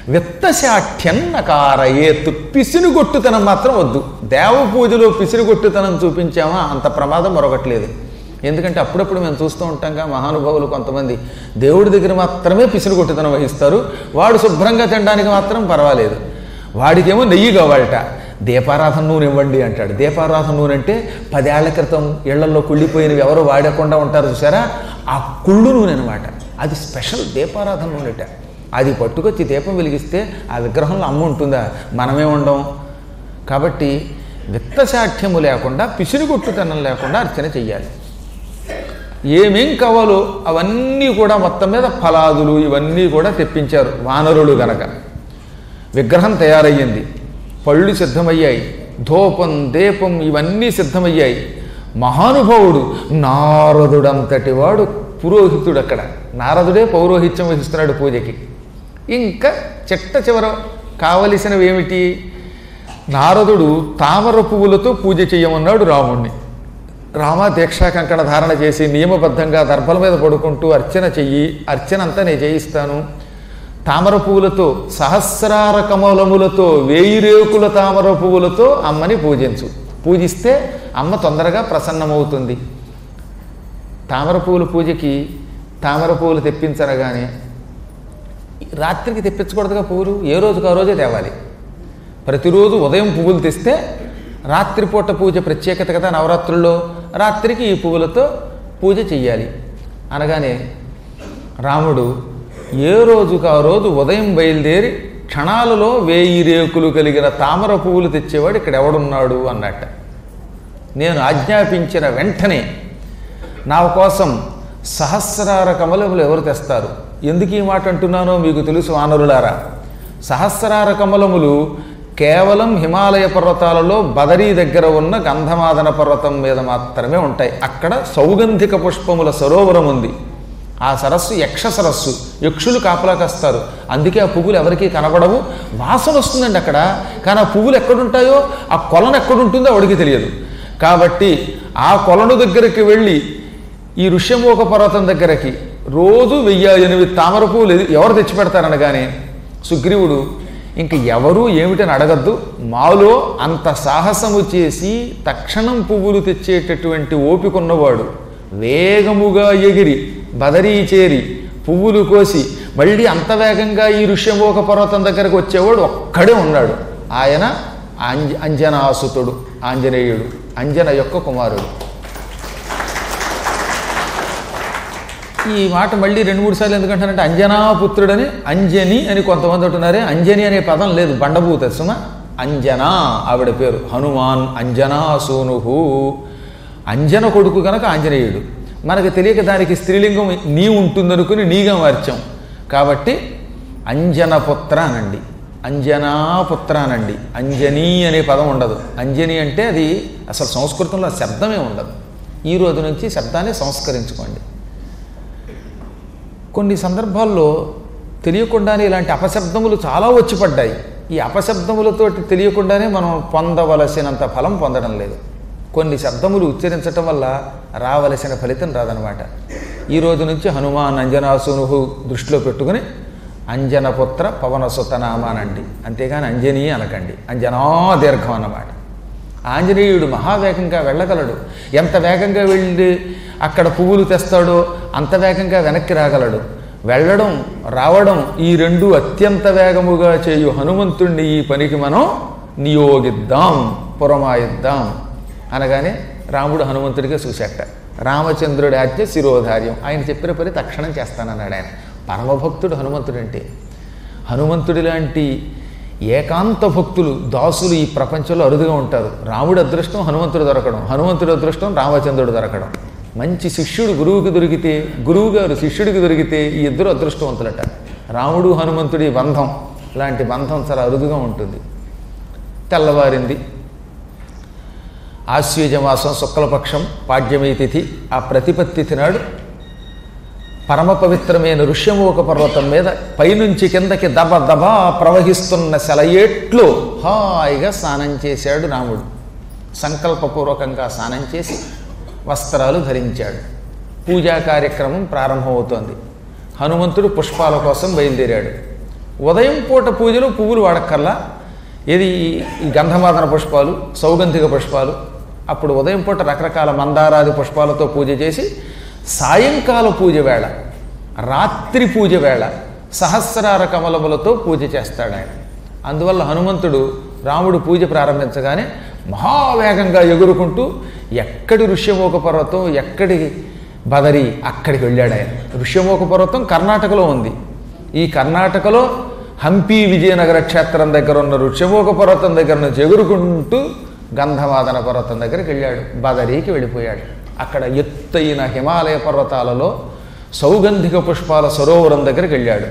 Speaker 1: విత్తశాఠ్యన్నకారయేతు పిసినుగొట్టుతనం మాత్రం వద్దు దేవ పూజలో పిసినుగొట్టుతనం చూపించామా అంత ప్రమాదం మరొకట్లేదు ఎందుకంటే అప్పుడప్పుడు మేము చూస్తూ ఉంటాంగా మహానుభావులు కొంతమంది దేవుడి దగ్గర మాత్రమే పిసినుగొట్టుతనం వహిస్తారు వాడు శుభ్రంగా తినడానికి మాత్రం పర్వాలేదు వాడికేమో నెయ్యి కావాలట దీపారాధన నూనె ఇవ్వండి అంటాడు దీపారాధన నూనె అంటే పదేళ్ల క్రితం ఇళ్లలో కుళ్ళిపోయినవి ఎవరు వాడకుండా ఉంటారు చూసారా ఆ కుళ్ళు నూనె అనమాట అది స్పెషల్ దీపారాధన నూనెట అది పట్టుకొచ్చి దీపం వెలిగిస్తే ఆ విగ్రహంలో అమ్మ ఉంటుందా మనమే ఉండం కాబట్టి విత్తశాఠ్యము లేకుండా పిసిరిగొట్టుతనం లేకుండా అర్చన చెయ్యాలి ఏమేం కావాలో అవన్నీ కూడా మొత్తం మీద ఫలాదులు ఇవన్నీ కూడా తెప్పించారు వానరులు గనక విగ్రహం తయారయ్యింది పళ్ళు సిద్ధమయ్యాయి ధూపం దీపం ఇవన్నీ సిద్ధమయ్యాయి మహానుభావుడు నారదుడంతటి వాడు పురోహితుడు అక్కడ నారదుడే పౌరోహిత్యం వహిస్తున్నాడు పూజకి ఇంకా చిట్ట చివర కావలసినవి ఏమిటి నారదుడు తామర పువ్వులతో పూజ చేయమన్నాడు రాముణ్ణి రామ దీక్షా కంకణ ధారణ చేసి నియమబద్ధంగా దర్భల మీద పడుకుంటూ అర్చన చెయ్యి అర్చన అంతా నేను చేయిస్తాను తామర పువ్వులతో సహస్రార కమలములతో వేయి రేకుల తామర పువ్వులతో అమ్మని పూజించు పూజిస్తే అమ్మ తొందరగా ప్రసన్నమవుతుంది తామర పువ్వుల పూజకి తామర పువ్వులు తెప్పించరగానే రాత్రికి తెప్పించకూడదుగా పువ్వులు ఏ రోజుకు ఆ రోజే తేవాలి ప్రతిరోజు ఉదయం పువ్వులు తెస్తే రాత్రిపూట పూజ ప్రత్యేకత కదా నవరాత్రుల్లో రాత్రికి ఈ పువ్వులతో పూజ చెయ్యాలి అనగానే రాముడు ఏ రోజుకు ఆ రోజు ఉదయం బయలుదేరి క్షణాలలో వేయి రేకులు కలిగిన తామర పువ్వులు తెచ్చేవాడు ఇక్కడ ఎవడున్నాడు అన్నట్ట నేను ఆజ్ఞాపించిన వెంటనే నా కోసం సహస్రార కమలములు ఎవరు తెస్తారు ఎందుకు ఈ మాట అంటున్నానో మీకు తెలుసు వానరులారా సహస్రార కమలములు కేవలం హిమాలయ పర్వతాలలో బదరీ దగ్గర ఉన్న గంధమాదన పర్వతం మీద మాత్రమే ఉంటాయి అక్కడ సౌగంధిక పుష్పముల సరోవరం ఉంది ఆ సరస్సు యక్ష సరస్సు యక్షులు కాపలా కాస్తారు అందుకే ఆ పువ్వులు ఎవరికీ కనబడవు వాసన వస్తుందండి అక్కడ కానీ ఆ పువ్వులు ఎక్కడుంటాయో ఆ కొలను ఎక్కడుంటుందో ఆవిడికి తెలియదు కాబట్టి ఆ కొలను దగ్గరికి వెళ్ళి ఈ ఋష్యమూక పర్వతం దగ్గరకి రోజు వెయ్యి ఎనిమిది తామర పువ్వులు ఎది- ఎవరు తెచ్చి పెడతారనగానే సుగ్రీవుడు ఇంక ఎవరు ఏమిటని అడగద్దు మాలో అంత సాహసము చేసి తక్షణం పువ్వులు తెచ్చేటటువంటి ఓపిక ఉన్నవాడు వేగముగా ఎగిరి బదరీ చేరి పువ్వులు కోసి మళ్ళీ అంత వేగంగా ఈ ఋష్యమూక పర్వతం దగ్గరకు వచ్చేవాడు ఒక్కడే ఉన్నాడు ఆయన అంజ అంజనాసుతుడు ఆంజనేయుడు అంజన యొక్క కుమారుడు ఈ మాట మళ్ళీ రెండు మూడు సార్లు ఎందుకంటానంటే అంజనాపుత్రుడని అంజని అని కొంతమంది అంటున్నారే అంజని అనే పదం లేదు బండభూత సుమ అంజనా ఆవిడ పేరు హనుమాన్ అంజనా సోనుహు అంజన కొడుకు కనుక ఆంజనేయుడు మనకు తెలియక దానికి స్త్రీలింగం నీ ఉంటుందనుకుని నీగా మార్చాం కాబట్టి అంజనపుత్ర అనండి అంజనాపుత్ర అనండి అంజనీ అనే పదం ఉండదు అంజని అంటే అది అసలు సంస్కృతంలో ఆ శబ్దమే ఉండదు ఈ రోజు నుంచి శబ్దాన్ని సంస్కరించుకోండి కొన్ని సందర్భాల్లో తెలియకుండానే ఇలాంటి అపశబ్దములు చాలా వచ్చి పడ్డాయి ఈ అపశబ్దములతోటి తెలియకుండానే మనం పొందవలసినంత ఫలం పొందడం లేదు కొన్ని శబ్దములు ఉచ్చరించటం వల్ల రావలసిన ఫలితం రాదనమాట ఈ రోజు నుంచి హనుమాన్ అంజనాసునుహు దృష్టిలో పెట్టుకుని అంజనపుత్ర పవనసుత నామానండి అంతేగాని అంజనీ అనకండి అంజనా దీర్ఘం అన్నమాట ఆంజనేయుడు మహావేగంగా వెళ్ళగలడు ఎంత వేగంగా వెళ్ళి అక్కడ పువ్వులు తెస్తాడో అంత వేగంగా వెనక్కి రాగలడు వెళ్ళడం రావడం ఈ రెండు అత్యంత వేగముగా చేయు హనుమంతుణ్ణి ఈ పనికి మనం నియోగిద్దాం పురమాయిద్దాం అనగానే రాముడు హనుమంతుడిగా చూశాట రామచంద్రుడి ఆజ్ఞ శిరోధార్యం ఆయన చెప్పిన పని తక్షణం చేస్తానన్నాడు ఆయన పరమభక్తుడు హనుమంతుడు అంటే హనుమంతుడి లాంటి ఏకాంత భక్తులు దాసులు ఈ ప్రపంచంలో అరుదుగా ఉంటారు రాముడి అదృష్టం హనుమంతుడు దొరకడం హనుమంతుడి అదృష్టం రామచంద్రుడు దొరకడం మంచి శిష్యుడు గురువుకి దొరికితే గురువు గారు శిష్యుడికి దొరికితే ఈ ఇద్దరు అదృష్టవంతులట రాముడు హనుమంతుడి బంధం లాంటి బంధం చాలా అరుదుగా ఉంటుంది తెల్లవారింది ఆశ్వీజమాసం శుక్లపక్షం పాడ్యమీ తిథి ఆ ప్రతిపత్తి తిథి నాడు పరమ పవిత్రమైన ఋష్యమూక పర్వతం మీద పైనుంచి కిందకి దబ దబా ప్రవహిస్తున్న సెలయేట్లు హాయిగా స్నానం చేశాడు రాముడు సంకల్పపూర్వకంగా స్నానం చేసి వస్త్రాలు ధరించాడు పూజా కార్యక్రమం ప్రారంభమవుతోంది హనుమంతుడు పుష్పాల కోసం బయలుదేరాడు ఉదయం పూట పూజలో పువ్వులు వాడక్కర్లా ఇది ఈ గంధమాదన పుష్పాలు సౌగంధిక పుష్పాలు అప్పుడు ఉదయం పూట రకరకాల మందారాది పుష్పాలతో పూజ చేసి సాయంకాల పూజ వేళ రాత్రి పూజ వేళ సహస్రార కమలములతో పూజ చేస్తాడు ఆయన అందువల్ల హనుమంతుడు రాముడు పూజ ప్రారంభించగానే మహావేగంగా ఎగురుకుంటూ ఎక్కడి ఋష్యమోక పర్వతం ఎక్కడి బదరి అక్కడికి వెళ్ళాడు ఆయన ఋష్యమోక పర్వతం కర్ణాటకలో ఉంది ఈ కర్ణాటకలో హంపి విజయనగర క్షేత్రం దగ్గర ఉన్న ఋష్యమోక పర్వతం దగ్గర నుంచి ఎగురుకుంటూ గంధమాదన పర్వతం దగ్గరికి వెళ్ళాడు బదరీకి వెళ్ళిపోయాడు అక్కడ ఎత్తైన హిమాలయ పర్వతాలలో సౌగంధిక పుష్పాల సరోవరం దగ్గరికి వెళ్ళాడు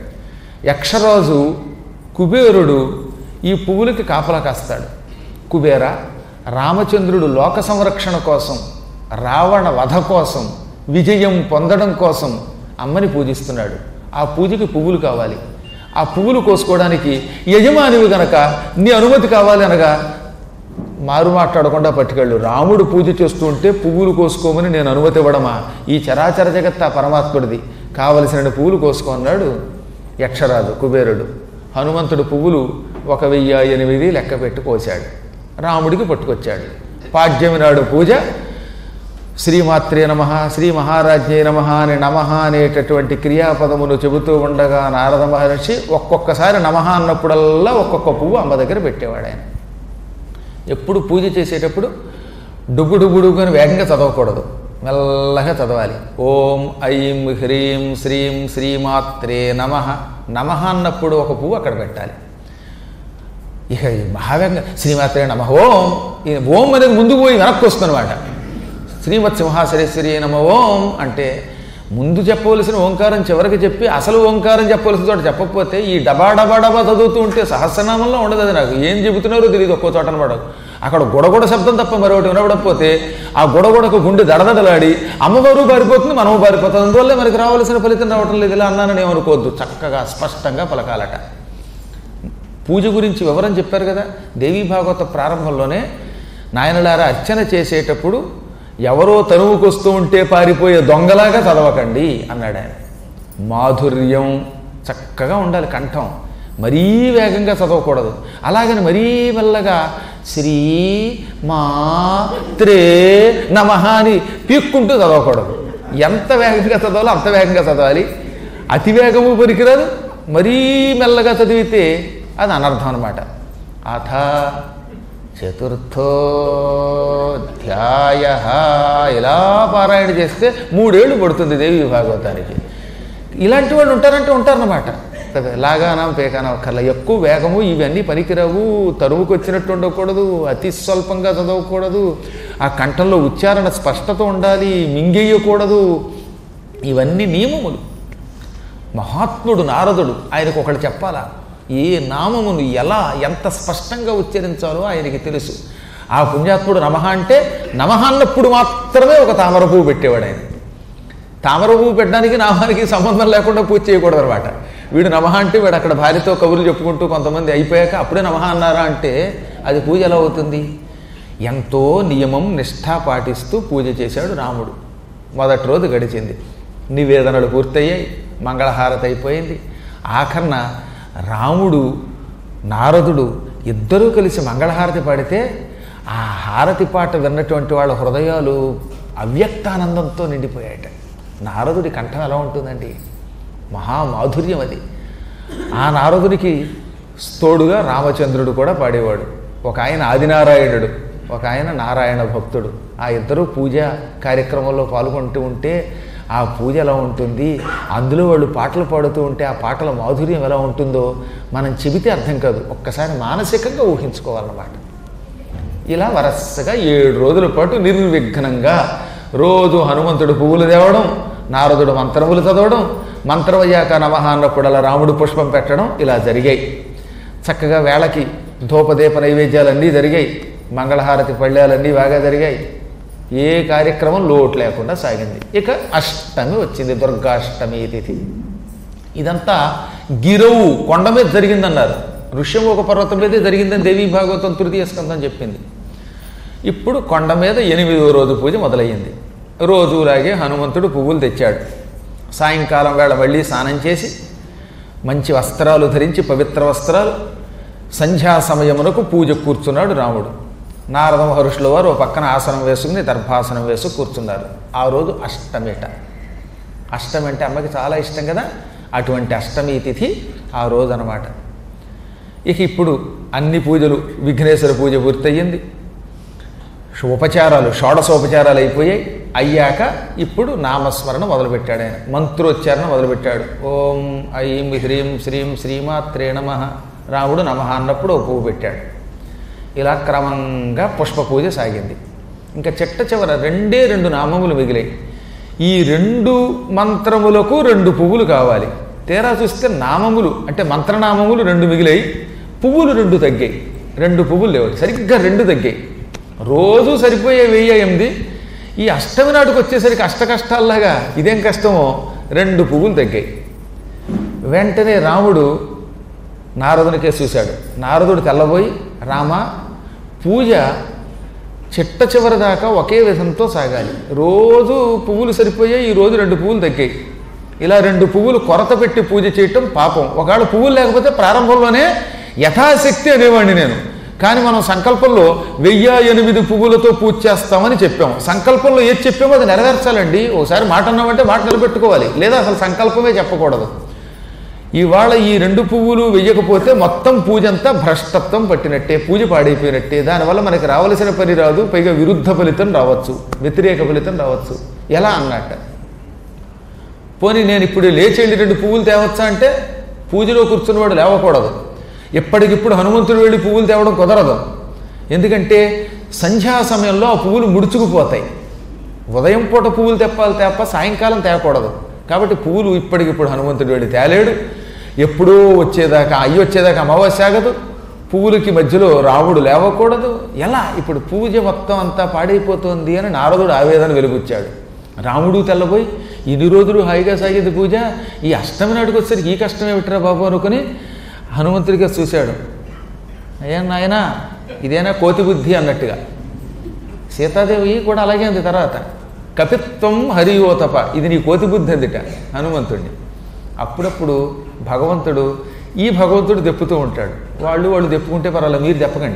Speaker 1: యక్షరాజు కుబేరుడు ఈ పువ్వులకి కాపలా కాస్తాడు కుబేర రామచంద్రుడు లోక సంరక్షణ కోసం రావణ వధ కోసం విజయం పొందడం కోసం అమ్మని పూజిస్తున్నాడు ఆ పూజకి పువ్వులు కావాలి ఆ పువ్వులు కోసుకోవడానికి యజమానివి గనక నీ అనుమతి కావాలి అనగా మారు మాట్లాడకుండా పట్టుకెళ్ళు రాముడు పూజ చేస్తూ ఉంటే పువ్వులు కోసుకోమని నేను అనుమతి ఇవ్వడమా ఈ చరాచర జగత్ ఆ పరమాత్ముడిది కావలసిన పువ్వులు కోసుకున్నాడు యక్షరాజు కుబేరుడు హనుమంతుడు పువ్వులు ఒక వెయ్యి ఎనిమిది లెక్క పెట్టి కోశాడు రాముడికి పట్టుకొచ్చాడు పాడ్యమి నాడు పూజ శ్రీమాత్రే నమ శ్రీ మహారాజ్ఞే నమ అని నమ అనేటటువంటి క్రియాపదమును చెబుతూ ఉండగా నారద మహర్షి ఒక్కొక్కసారి నమ అన్నప్పుడల్లా ఒక్కొక్క పువ్వు అమ్మ దగ్గర పెట్టేవాడు ఆయన ఎప్పుడు పూజ చేసేటప్పుడు డుగు డుగు డుగు అని వేగంగా చదవకూడదు మెల్లగా చదవాలి ఓం ఐం హ్రీం శ్రీం శ్రీమాత్రే నమ నమ అన్నప్పుడు ఒక పువ్వు అక్కడ పెట్టాలి ఇక ఈ మహావేగంగా శ్రీమాత్రే నమ ఓం ఈ ఓం అనేది ముందు పోయి వెనక్కి వస్తుందన్నమాట శ్రీమత్ సింహాసరేశ్వరి నమ ఓం అంటే ముందు చెప్పవలసిన ఓంకారం చివరికి చెప్పి అసలు ఓంకారం చెప్పవలసిన చోట చెప్పకపోతే ఈ డబా డబా డబా చదువుతూ ఉంటే సహస్రనామంలో ఉండదు అది నాకు ఏం చెబుతున్నారో తెలియదు ఒక్కో చోట అనమాట అక్కడ గొడగొడ శబ్దం తప్ప మరొకటి వినపడకపోతే ఆ గొడగొడకు గుండె దడదడలాడి అమ్మవారు బారిపోతుంది మనము బారిపోతుంది అందువల్ల మనకి రావాల్సిన ఫలితం రావటం లేదు ఇలా అన్నానని ఏమనుకోవద్దు చక్కగా స్పష్టంగా పలకాలట పూజ గురించి వివరం చెప్పారు కదా దేవీ భాగవత ప్రారంభంలోనే నాయనలారా అర్చన చేసేటప్పుడు ఎవరో తనువుకొస్తూ ఉంటే పారిపోయే దొంగలాగా చదవకండి అన్నాడు ఆయన మాధుర్యం చక్కగా ఉండాలి కంఠం మరీ వేగంగా చదవకూడదు అలాగని మరీ మెల్లగా శ్రీ మా త్రే నమ అని పీక్కుంటూ చదవకూడదు ఎంత వేగంగా చదవాలో అంత వేగంగా చదవాలి అతి వేగము పనికిరాదు మరీ మెల్లగా చదివితే అది అనర్థం అనమాట అథ చతుర్థోధ్యాయ ఇలా పారాయణ చేస్తే మూడేళ్ళు పడుతుంది దేవి భాగవతానికి ఇలాంటి వాళ్ళు ఉంటారంటే ఉంటారన్నమాట కదా లాగానం పేకానం అక్కర్లా ఎక్కువ వేగము ఇవన్నీ పనికిరావు తరువుకు వచ్చినట్టు ఉండకూడదు అతి స్వల్పంగా చదవకూడదు ఆ కంఠంలో ఉచ్చారణ స్పష్టత ఉండాలి మింగేయకూడదు ఇవన్నీ నియమములు మహాత్ముడు నారదుడు ఆయనకు ఒకటి చెప్పాలా ఏ నామమును ఎలా ఎంత స్పష్టంగా ఉచ్చరించాలో ఆయనకి తెలుసు ఆ పుణ్యాత్ముడు నమః అంటే నమః అన్నప్పుడు మాత్రమే ఒక తామర పువ్వు పెట్టేవాడు ఆయన తామర పువ్వు పెట్టడానికి నామానికి సంబంధం లేకుండా పూజ చేయకూడదు అనమాట వీడు నమః అంటే వీడు అక్కడ భార్యతో కబుర్లు చెప్పుకుంటూ కొంతమంది అయిపోయాక అప్పుడే నమః అన్నారా అంటే అది పూజ ఎలా అవుతుంది ఎంతో నియమం నిష్ఠ పాటిస్తూ పూజ చేశాడు రాముడు మొదటి రోజు గడిచింది నివేదనలు పూర్తయ్యాయి మంగళహారతి అయిపోయింది ఆఖరణ రాముడు నారదుడు ఇద్దరూ కలిసి మంగళహారతి పాడితే ఆ హారతి పాట విన్నటువంటి వాళ్ళ హృదయాలు అవ్యక్తానందంతో నిండిపోయాయట నారదుడి కంఠం ఎలా ఉంటుందండి మహామాధుర్యం అది ఆ నారదునికి తోడుగా రామచంద్రుడు కూడా పాడేవాడు ఒక ఆయన ఆదినారాయణుడు ఒక ఆయన నారాయణ భక్తుడు ఆ ఇద్దరు పూజ కార్యక్రమంలో పాల్గొంటూ ఉంటే ఆ పూజ ఎలా ఉంటుంది అందులో వాళ్ళు పాటలు పాడుతూ ఉంటే ఆ పాటల మాధుర్యం ఎలా ఉంటుందో మనం చెబితే అర్థం కాదు ఒక్కసారి మానసికంగా ఊహించుకోవాలన్నమాట ఇలా వరసగా ఏడు రోజుల పాటు నిర్విఘ్నంగా రోజు హనుమంతుడు పువ్వులు తేవడం నారదుడు మంత్రములు చదవడం మంత్రమయ్యాక నమః అన్నప్పుడల్లా రాముడు పుష్పం పెట్టడం ఇలా జరిగాయి చక్కగా వేళకి ధూపదీప నైవేద్యాలన్నీ జరిగాయి మంగళహారతి పళ్ళాలన్నీ బాగా జరిగాయి ఏ కార్యక్రమం లోటు లేకుండా సాగింది ఇక అష్టమి వచ్చింది దుర్గాష్టమి తిథి ఇదంతా గిరవు కొండ మీద జరిగిందన్నారు ఋష్యం ఒక పర్వతం మీదే జరిగిందని దేవీ భాగవతం తృతీయ స్కందం చెప్పింది ఇప్పుడు కొండ మీద ఎనిమిదో రోజు పూజ మొదలయ్యింది రోజులాగే హనుమంతుడు పువ్వులు తెచ్చాడు సాయంకాలం వేళ మళ్ళీ స్నానం చేసి మంచి వస్త్రాలు ధరించి పవిత్ర వస్త్రాలు సంధ్యా సమయమునకు పూజ కూర్చున్నాడు రాముడు నారద మహర్షుల వారు ఓ పక్కన ఆసనం వేసుకుని దర్భాసనం వేసి కూర్చున్నారు ఆ రోజు అష్టమిట అష్టమి అంటే అమ్మకి చాలా ఇష్టం కదా అటువంటి అష్టమి తిథి ఆ రోజు అనమాట ఇక ఇప్పుడు అన్ని పూజలు విఘ్నేశ్వర పూజ పూర్తయింది ఉపచారాలు షోడశోపచారాలు అయిపోయాయి అయ్యాక ఇప్పుడు నామస్మరణ మొదలుపెట్టాడు ఆయన మంత్రోచ్చారణ మొదలుపెట్టాడు ఓం ఐం హ్రీం శ్రీం శ్రీమాత్రే నమ రాముడు నమ అన్నప్పుడు ఓ పువ్వు పెట్టాడు ఇలా క్రమంగా పుష్ప పూజ సాగింది ఇంకా చిట్ట చివర రెండే రెండు నామములు మిగిలాయి ఈ రెండు మంత్రములకు రెండు పువ్వులు కావాలి తీరా చూస్తే నామములు అంటే మంత్రనామములు రెండు మిగిలాయి పువ్వులు రెండు తగ్గాయి రెండు పువ్వులు లేవు సరిగ్గా రెండు తగ్గాయి రోజు సరిపోయే వెయ్యి ఎనిమిది ఈ అష్టమి నాటికి వచ్చేసరికి అష్ట కష్టాల్లాగా ఇదేం కష్టమో రెండు పువ్వులు తగ్గాయి వెంటనే రాముడు నారదునికే చూశాడు నారదుడు తెల్లబోయి రామ పూజ చిట్ట చివరి దాకా ఒకే విధంతో సాగాలి రోజు పువ్వులు సరిపోయాయి ఈ రోజు రెండు పువ్వులు తగ్గాయి ఇలా రెండు పువ్వులు కొరత పెట్టి పూజ చేయటం పాపం ఒకవేళ పువ్వులు లేకపోతే ప్రారంభంలోనే యథాశక్తి అనేవాడిని నేను కానీ మనం సంకల్పంలో వెయ్యి ఎనిమిది పువ్వులతో పూజ చేస్తామని చెప్పాము సంకల్పంలో ఏది చెప్పామో అది నెరవేర్చాలండి ఒకసారి మాట అన్నామంటే మాట నిలబెట్టుకోవాలి లేదా అసలు సంకల్పమే చెప్పకూడదు ఇవాళ ఈ రెండు పువ్వులు వెయ్యకపోతే మొత్తం పూజ అంతా భ్రష్టత్వం పట్టినట్టే పూజ పాడైపోయినట్టే దానివల్ల మనకి రావలసిన పని రాదు పైగా విరుద్ధ ఫలితం రావచ్చు వ్యతిరేక ఫలితం రావచ్చు ఎలా అన్నట్ట పోనీ నేను ఇప్పుడు లేచి వెళ్ళి రెండు పువ్వులు తేవచ్చా అంటే పూజలో కూర్చున్నవాడు లేవకూడదు ఎప్పటికిప్పుడు హనుమంతుడు వెళ్ళి పువ్వులు తేవడం కుదరదు ఎందుకంటే సంధ్యా సమయంలో ఆ పువ్వులు ముడుచుకుపోతాయి ఉదయం పూట పువ్వులు తెప్పాలి తప్ప సాయంకాలం తేకూడదు కాబట్టి పువ్వులు ఇప్పటికిప్పుడు హనుమంతుడు వెళ్ళి తేలేడు ఎప్పుడూ వచ్చేదాకా అయ్యి వచ్చేదాకా అమావాస్య ఆగదు పువ్వులకి మధ్యలో రాముడు లేవకూడదు ఎలా ఇప్పుడు పూజ మొత్తం అంతా పాడైపోతుంది అని నారదుడు ఆవేదన వెలుగుచ్చాడు రాముడు తెల్లబోయి ఇన్ని రోజులు హాయిగా సాగేది పూజ ఈ అష్టమి నాటికి వచ్చేసరికి ఈ కష్టం ఏమిట్రా బాబు అనుకుని హనుమంతుడిగా చూశాడు అయ్యా నాయనా ఇదేనా కోతి బుద్ధి అన్నట్టుగా సీతాదేవి కూడా అలాగే ఉంది తర్వాత కపిత్వం హరియోతప ఇది నీ కోతి బుద్ధి అందిట హనుమంతుడిని అప్పుడప్పుడు భగవంతుడు ఈ భగవంతుడు దెప్పుతూ ఉంటాడు వాళ్ళు వాళ్ళు దెప్పుకుంటే పర్వాలేదు మీరు దెప్పకండి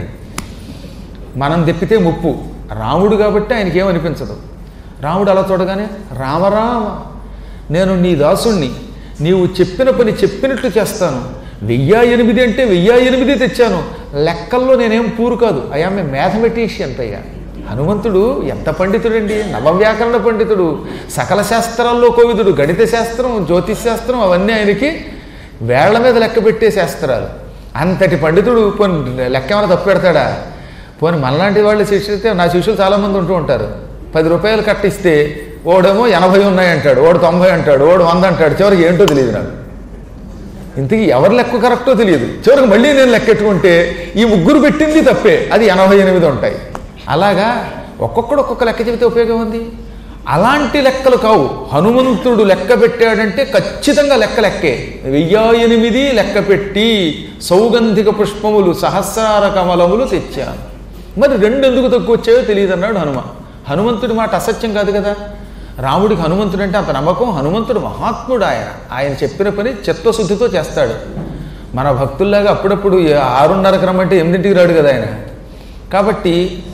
Speaker 1: మనం దెప్పితే ముప్పు రాముడు కాబట్టి ఆయనకి ఏమనిపించదు రాముడు అలా చూడగానే రామరామ నేను నీ దాసుణ్ణి నీవు చెప్పిన పని చెప్పినట్లు చేస్తాను వెయ్యా ఎనిమిది అంటే వెయ్యా ఎనిమిది తెచ్చాను లెక్కల్లో నేనేం పూరు కాదు ఐఆమ్ ఏ మ్యాథమెటీషియన్ పైగా హనుమంతుడు ఎంత పండితుడండి నవవ్యాకరణ పండితుడు సకల శాస్త్రాల్లో కోవిదుడు గణిత శాస్త్రం జ్యోతిష్ శాస్త్రం అవన్నీ ఆయనకి వేళ్ల మీద లెక్క పెట్టే శాస్త్రాలు అంతటి పండితుడు పోనీ లెక్క ఏమైనా తప్పు పెడతాడా పోనీ మనలాంటి వాళ్ళు శిష్యులైతే నా శిష్యులు చాలామంది ఉంటూ ఉంటారు పది రూపాయలు కట్టిస్తే ఓడేమో ఎనభై ఉన్నాయి అంటాడు ఓడు తొంభై అంటాడు ఓడు వంద అంటాడు చివరికి ఏంటో తెలియదు నాకు ఇంతకీ ఎవరి లెక్క కరెక్టో తెలియదు చివరికి మళ్ళీ నేను లెక్కెట్టుకుంటే ఈ ముగ్గురు పెట్టింది తప్పే అది ఎనభై ఎనిమిది ఉంటాయి అలాగా ఒక్కొక్కడు ఒక్కొక్క లెక్క చెబితే ఉపయోగం ఉంది అలాంటి లెక్కలు కావు హనుమంతుడు లెక్క పెట్టాడంటే ఖచ్చితంగా లెక్క లెక్కే వెయ్యా ఎనిమిది లెక్క పెట్టి సౌగంధిక పుష్పములు సహస్రార కమలములు తెచ్చాను మరి రెండు ఎందుకు తక్కువ వచ్చాయో తెలియదు అన్నాడు హనుమ హనుమంతుడి మాట అసత్యం కాదు కదా రాముడికి హనుమంతుడు అంటే అంత నమ్మకం హనుమంతుడు మహాత్ముడు ఆయన ఆయన చెప్పిన పని చిత్తశుద్ధితో చేస్తాడు మన భక్తుల్లాగా అప్పుడప్పుడు ఏ- ఆరున్నరకు రమ్మంటే ఎనిమిదింటికి రాడు కదా ఆయన కాబట్టి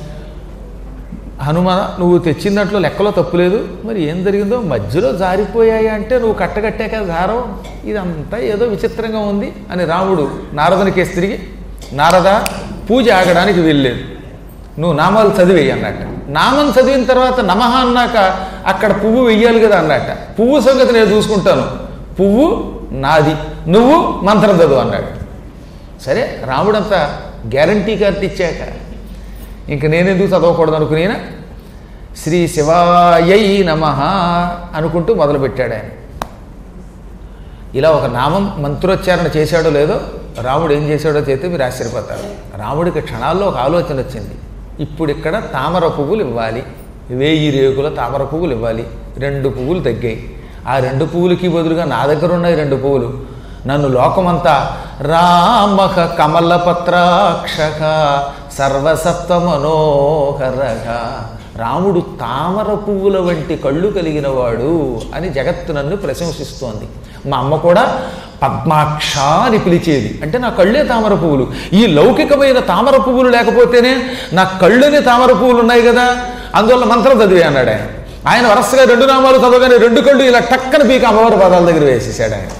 Speaker 1: హనుమ నువ్వు తెచ్చిన దాంట్లో లెక్కలో తప్పులేదు మరి ఏం జరిగిందో మధ్యలో జారిపోయాయి అంటే నువ్వు కట్టకట్టాక జారవు ఇదంతా ఏదో విచిత్రంగా ఉంది అని రాముడు నారదునికేసి తిరిగి నారద పూజ ఆగడానికి వెళ్ళలేదు నువ్వు నామాలు చదివేయి అన్నట్ట నామం చదివిన తర్వాత నమః అన్నాక అక్కడ పువ్వు వెయ్యాలి కదా అన్నట్ట పువ్వు సంగతి నేను చూసుకుంటాను పువ్వు నాది నువ్వు మంత్రం చదువు అన్నాడు సరే రాముడంతా గ్యారంటీ కార్డు ఇచ్చాక ఇంక నేనెందుకు చదవకూడదు అనుకునేనా శ్రీ శివాయై నమ అనుకుంటూ మొదలుపెట్టాడు ఆయన ఇలా ఒక నామం మంత్రోచ్చారణ చేశాడో లేదో రాముడు ఏం చేశాడో చేస్తే మీరు ఆశ్చర్యపోతారు రాముడికి క్షణాల్లో ఒక ఆలోచన వచ్చింది ఇప్పుడు ఇక్కడ తామర పువ్వులు ఇవ్వాలి వేయి రేకుల తామర పువ్వులు ఇవ్వాలి రెండు పువ్వులు తగ్గాయి ఆ రెండు పువ్వులకి బదులుగా నా దగ్గర ఉన్నాయి రెండు పువ్వులు నన్ను లోకమంతా రామక కమలపత్రాక్షక సర్వసత్వ మనోహరక రాముడు తామర పువ్వుల వంటి కళ్ళు కలిగిన వాడు అని జగత్తు నన్ను ప్రశంసిస్తోంది మా అమ్మ కూడా పద్మాక్ష అని పిలిచేది అంటే నా కళ్ళే తామర పువ్వులు ఈ లౌకికమైన తామర పువ్వులు లేకపోతేనే నా కళ్ళనే తామర పువ్వులు ఉన్నాయి కదా అందువల్ల మంత్రం చదివే అన్నాడు ఆయన ఆయన వరుసగా రెండు నామాలు చదవగానే రెండు కళ్ళు ఇలా టక్కన పీక అమ్మవారి పాదాల దగ్గర వేసేసాడు ఆయన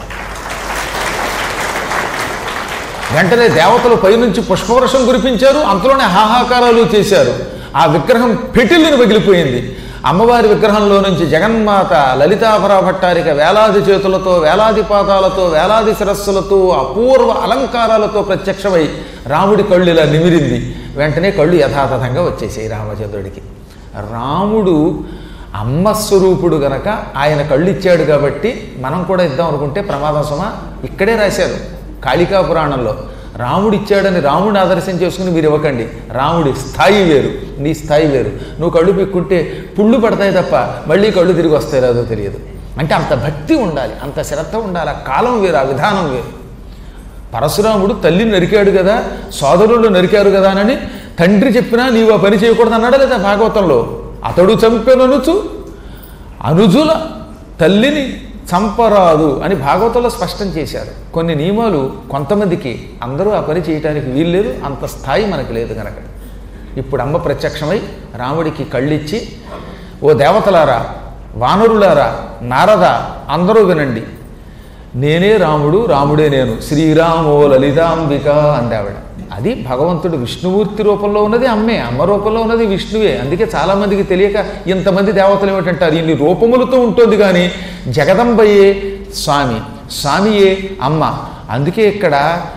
Speaker 1: వెంటనే దేవతలు పైనుంచి పుష్పవర్షం కురిపించారు అంతలోనే హాహాకారాలు చేశారు ఆ విగ్రహం పెటిల్లిని పగిలిపోయింది అమ్మవారి విగ్రహంలో నుంచి జగన్మాత లలితాపరా భట్టారిక వేలాది చేతులతో వేలాది పాదాలతో వేలాది శిరస్సులతో అపూర్వ అలంకారాలతో ప్రత్యక్షమై రాముడి కళ్ళు ఇలా నిమిరింది వెంటనే కళ్ళు యథాతథంగా వచ్చేసాయి రామచంద్రుడికి రాముడు అమ్మ స్వరూపుడు గనక ఆయన కళ్ళు ఇచ్చాడు కాబట్టి మనం కూడా ఇద్దాం అనుకుంటే ప్రమాదం సుమ ఇక్కడే రాశారు కాళికా పురాణంలో రాముడు ఇచ్చాడని రాముడిని ఆదర్శం చేసుకుని మీరు ఇవ్వకండి రాముడి స్థాయి వేరు నీ స్థాయి వేరు నువ్వు కళ్ళు పిక్కుంటే పుళ్ళు పడతాయి తప్ప మళ్ళీ కళ్ళు తిరిగి వస్తాయి రాదో తెలియదు అంటే అంత భక్తి ఉండాలి అంత శ్రద్ధ ఉండాలి ఆ కాలం వేరు ఆ విధానం వేరు పరశురాముడు తల్లిని నరికాడు కదా సోదరులు నరికారు కదా అని తండ్రి చెప్పినా నీవు ఆ పని చేయకూడదు అన్నాడా లేదా భాగవతంలో అతడు చంపెననుచు అనుజుల తల్లిని చంపరాదు అని భాగవతంలో స్పష్టం చేశారు కొన్ని నియమాలు కొంతమందికి అందరూ ఆ పని చేయటానికి వీల్లేదు అంత స్థాయి మనకు లేదు కనుక ఇప్పుడు అమ్మ ప్రత్యక్షమై రాముడికి కళ్ళిచ్చి ఓ దేవతలారా వానరులారా నారద అందరూ వినండి నేనే రాముడు రాముడే నేను శ్రీరామో లలితాంబిక అందావిడ అది భగవంతుడు విష్ణుమూర్తి రూపంలో ఉన్నది అమ్మే అమ్మ రూపంలో ఉన్నది విష్ణువే అందుకే చాలామందికి తెలియక ఇంతమంది దేవతలు ఏమిటంటారు ఇన్ని రూపములతో ఉంటుంది కానీ జగదంబయే స్వామి స్వామియే అమ్మ అందుకే ఇక్కడ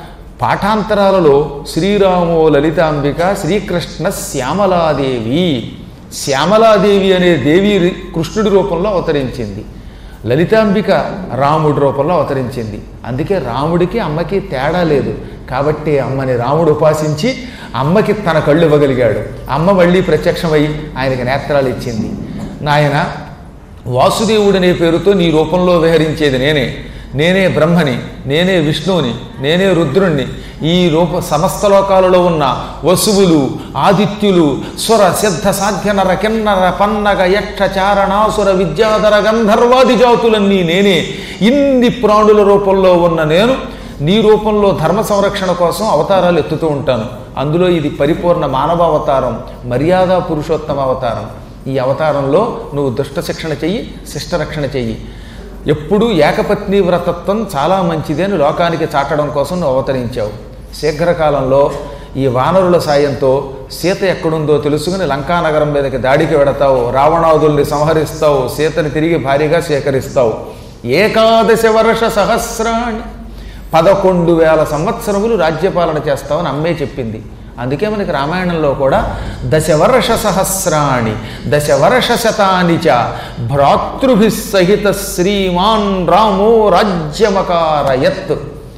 Speaker 1: పాఠాంతరాలలో శ్రీరామో లలితాంబిక శ్రీకృష్ణ శ్యామలాదేవి శ్యామలాదేవి అనే దేవి కృష్ణుడి రూపంలో అవతరించింది లలితాంబిక రాముడి రూపంలో అవతరించింది అందుకే రాముడికి అమ్మకి తేడా లేదు కాబట్టి అమ్మని రాముడు ఉపాసించి అమ్మకి తన కళ్ళు ఇవ్వగలిగాడు అమ్మ మళ్ళీ ప్రత్యక్షమై ఆయనకి నేత్రాలు ఇచ్చింది నాయన వాసుదేవుడనే పేరుతో నీ రూపంలో విహరించేది నేనే నేనే బ్రహ్మని నేనే విష్ణువుని నేనే రుద్రుణ్ణి ఈ రూప సమస్త లోకాలలో ఉన్న వసువులు ఆదిత్యులు స్వర సిద్ధ సాధ్య నర కిన్నర పన్నగ యక్ష చారణాసుర విద్యాధర గంధర్వాది జాతులన్నీ నేనే ఇన్ని ప్రాణుల రూపంలో ఉన్న నేను నీ రూపంలో ధర్మ సంరక్షణ కోసం అవతారాలు ఎత్తుతూ ఉంటాను అందులో ఇది పరిపూర్ణ మానవ అవతారం మర్యాద పురుషోత్తమ అవతారం ఈ అవతారంలో నువ్వు దుష్ట శిక్షణ చెయ్యి శిష్టరక్షణ చెయ్యి ఎప్పుడూ ఏకపత్ని వ్రతత్వం చాలా మంచిది అని లోకానికి చాటడం కోసం నువ్వు అవతరించావు శీఘ్రకాలంలో ఈ వానరుల సాయంతో సీత ఎక్కడుందో తెలుసుకుని లంకానగరం మీదకి దాడికి వెడతావు రావణాదుల్ని సంహరిస్తావు సీతని తిరిగి భారీగా సేకరిస్తావు ఏకాదశ వర్ష సహస్రాణి పదకొండు వేల సంవత్సరములు రాజ్యపాలన చేస్తామని అమ్మే చెప్పింది అందుకే మనకి రామాయణంలో కూడా దశవర్ష సహస్రాణి దశవర్ష శతాని చ భ్రాతృభి సహిత శ్రీమాన్ రామో రాజ్యమకారయత్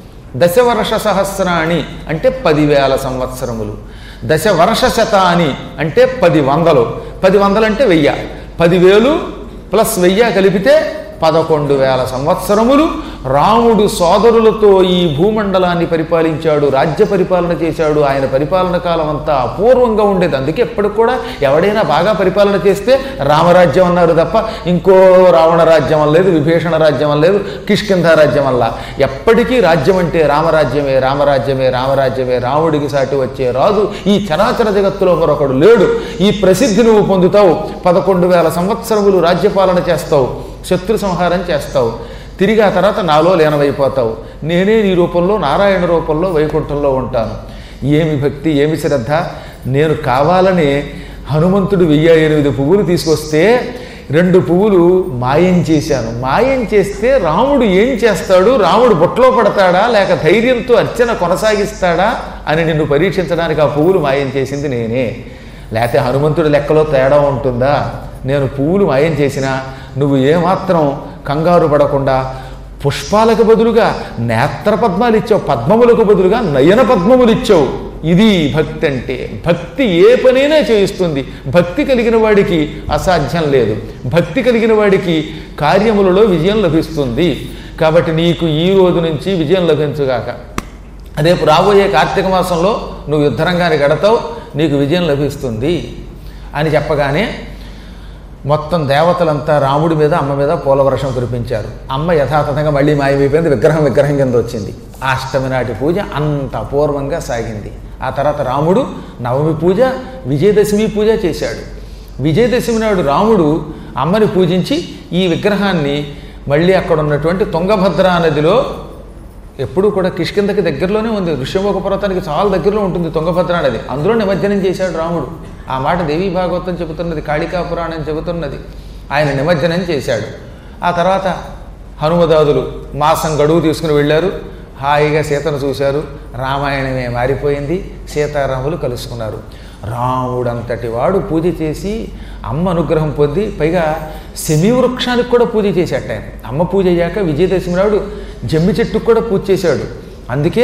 Speaker 1: దశవర్ష సహస్రాణి అంటే పదివేల సంవత్సరములు దశవర్ష శతాని అంటే పది వందలు పది వందలు అంటే వెయ్య పదివేలు ప్లస్ వెయ్య కలిపితే పదకొండు వేల సంవత్సరములు రాముడు సోదరులతో ఈ భూమండలాన్ని పరిపాలించాడు రాజ్య పరిపాలన చేశాడు ఆయన పరిపాలన కాలం అంతా అపూర్వంగా ఉండేది అందుకే ఎప్పటికి కూడా ఎవడైనా బాగా పరిపాలన చేస్తే రామరాజ్యం అన్నారు తప్ప ఇంకో రావణ రాజ్యం లేదు విభీషణ రాజ్యం లేదు కిష్కింధ రాజ్యం వల్ల ఎప్పటికీ రాజ్యం అంటే రామరాజ్యమే రామరాజ్యమే రామరాజ్యమే రాముడికి సాటి వచ్చే రాజు ఈ చరాచర జగత్తులో మరొకడు లేడు ఈ ప్రసిద్ధి నువ్వు పొందుతావు పదకొండు వేల సంవత్సరములు రాజ్యపాలన చేస్తావు శత్రు సంహారం చేస్తావు తిరిగి ఆ తర్వాత నాలో లీనమైపోతావు నేనే నీ రూపంలో నారాయణ రూపంలో వైకుంఠంలో ఉంటాను ఏమి భక్తి ఏమి శ్రద్ధ నేను కావాలని హనుమంతుడు వెయ్యి ఎనిమిది పువ్వులు తీసుకొస్తే రెండు పువ్వులు మాయం చేశాను మాయం చేస్తే రాముడు ఏం చేస్తాడు రాముడు బొట్లో పడతాడా లేక ధైర్యంతో అర్చన కొనసాగిస్తాడా అని నిన్ను పరీక్షించడానికి ఆ పువ్వులు మాయం చేసింది నేనే లేకపోతే హనుమంతుడి లెక్కలో తేడా ఉంటుందా నేను పువ్వులు మాయం చేసినా నువ్వు ఏమాత్రం కంగారు పడకుండా పుష్పాలకు బదులుగా నేత్ర పద్మాలు ఇచ్చావు పద్మములకు బదులుగా నయన పద్మములు ఇచ్చావు ఇది భక్తి అంటే భక్తి ఏ పనైనా చేయిస్తుంది భక్తి కలిగిన వాడికి అసాధ్యం లేదు భక్తి కలిగిన వాడికి కార్యములలో విజయం లభిస్తుంది కాబట్టి నీకు ఈ రోజు నుంచి విజయం లభించుగాక రేపు రాబోయే కార్తీక మాసంలో నువ్వు యుద్ధరంగాన్ని గడతావు నీకు విజయం లభిస్తుంది అని చెప్పగానే మొత్తం దేవతలంతా రాముడి మీద అమ్మ మీద పూలవర్షం కురిపించారు అమ్మ యథాతథంగా మళ్ళీ మాయమైపోయింది విగ్రహం విగ్రహం కింద వచ్చింది అష్టమి నాటి పూజ అంత అపూర్వంగా సాగింది ఆ తర్వాత రాముడు నవమి పూజ విజయదశమి పూజ చేశాడు విజయదశమి నాడు రాముడు అమ్మని పూజించి ఈ విగ్రహాన్ని మళ్ళీ అక్కడ ఉన్నటువంటి తుంగభద్రా నదిలో ఎప్పుడూ కూడా కిష్కిందకి దగ్గరలోనే ఉంది ఋష్యముఖ పర్వతానికి చాలా దగ్గరలో ఉంటుంది తుంగభద్ర నది అందులో నిమజ్జనం చేశాడు రాముడు ఆ మాట దేవీ భాగవతం చెబుతున్నది కాళికా పురాణం చెబుతున్నది ఆయన నిమజ్జనం చేశాడు ఆ తర్వాత హనుమదాదులు మాసం గడువు తీసుకుని వెళ్ళారు హాయిగా సీతను చూశారు రామాయణమే మారిపోయింది సీతారాములు కలుసుకున్నారు రాముడంతటి వాడు పూజ చేసి అమ్మ అనుగ్రహం పొంది పైగా శమి వృక్షానికి కూడా పూజ చేశాట ఆయన అమ్మ పూజ అయ్యాక విజయదశమి నాడు జమ్మి చెట్టుకు కూడా పూజ చేశాడు అందుకే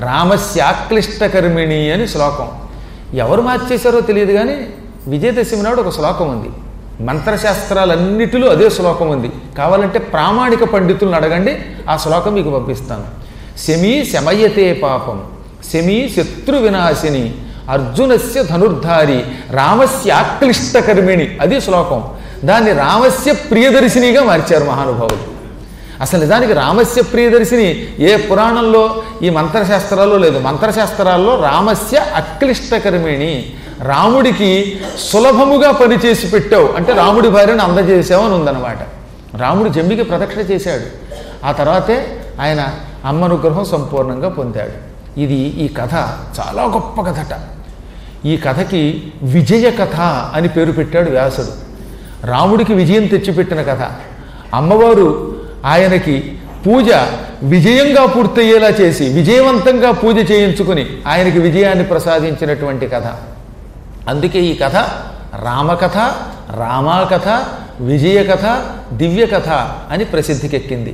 Speaker 1: రామస్యాక్లిష్టకర్మిణి అని శ్లోకం ఎవరు మార్చేశారో తెలియదు కానీ విజయదశమి నాడు ఒక శ్లోకం ఉంది మంత్రశాస్త్రాలన్నిటిలో అదే శ్లోకం ఉంది కావాలంటే ప్రామాణిక పండితులను అడగండి ఆ శ్లోకం మీకు పంపిస్తాను శమీ శమయతే పాపం శమీ శత్రు వినాశిని అర్జునస్య ధనుర్ధారి రామస్య ఆక్లిష్టకర్మిణి అది శ్లోకం దాన్ని రామస్య ప్రియదర్శినిగా మార్చారు మహానుభావులు అసలు నిజానికి రామస్య ప్రియదర్శిని ఏ పురాణంలో ఈ మంత్రశాస్త్రాల్లో లేదు మంత్రశాస్త్రాల్లో రామస్య అక్లిష్టకర్మిణి రాముడికి సులభముగా పనిచేసి పెట్టావు అంటే రాముడి భార్యను అందజేసావు అని ఉందన్నమాట రాముడు జమ్మికి ప్రదక్షిణ చేశాడు ఆ తర్వాతే ఆయన అమ్మనుగ్రహం సంపూర్ణంగా పొందాడు ఇది ఈ కథ చాలా గొప్ప కథట ఈ కథకి విజయ కథ అని పేరు పెట్టాడు వ్యాసుడు రాముడికి విజయం తెచ్చిపెట్టిన కథ అమ్మవారు ఆయనకి పూజ విజయంగా పూర్తయ్యేలా చేసి విజయవంతంగా పూజ చేయించుకుని ఆయనకి విజయాన్ని ప్రసాదించినటువంటి కథ అందుకే ఈ కథ రామకథ రామాకథ విజయ కథ దివ్య కథ అని ప్రసిద్ధికెక్కింది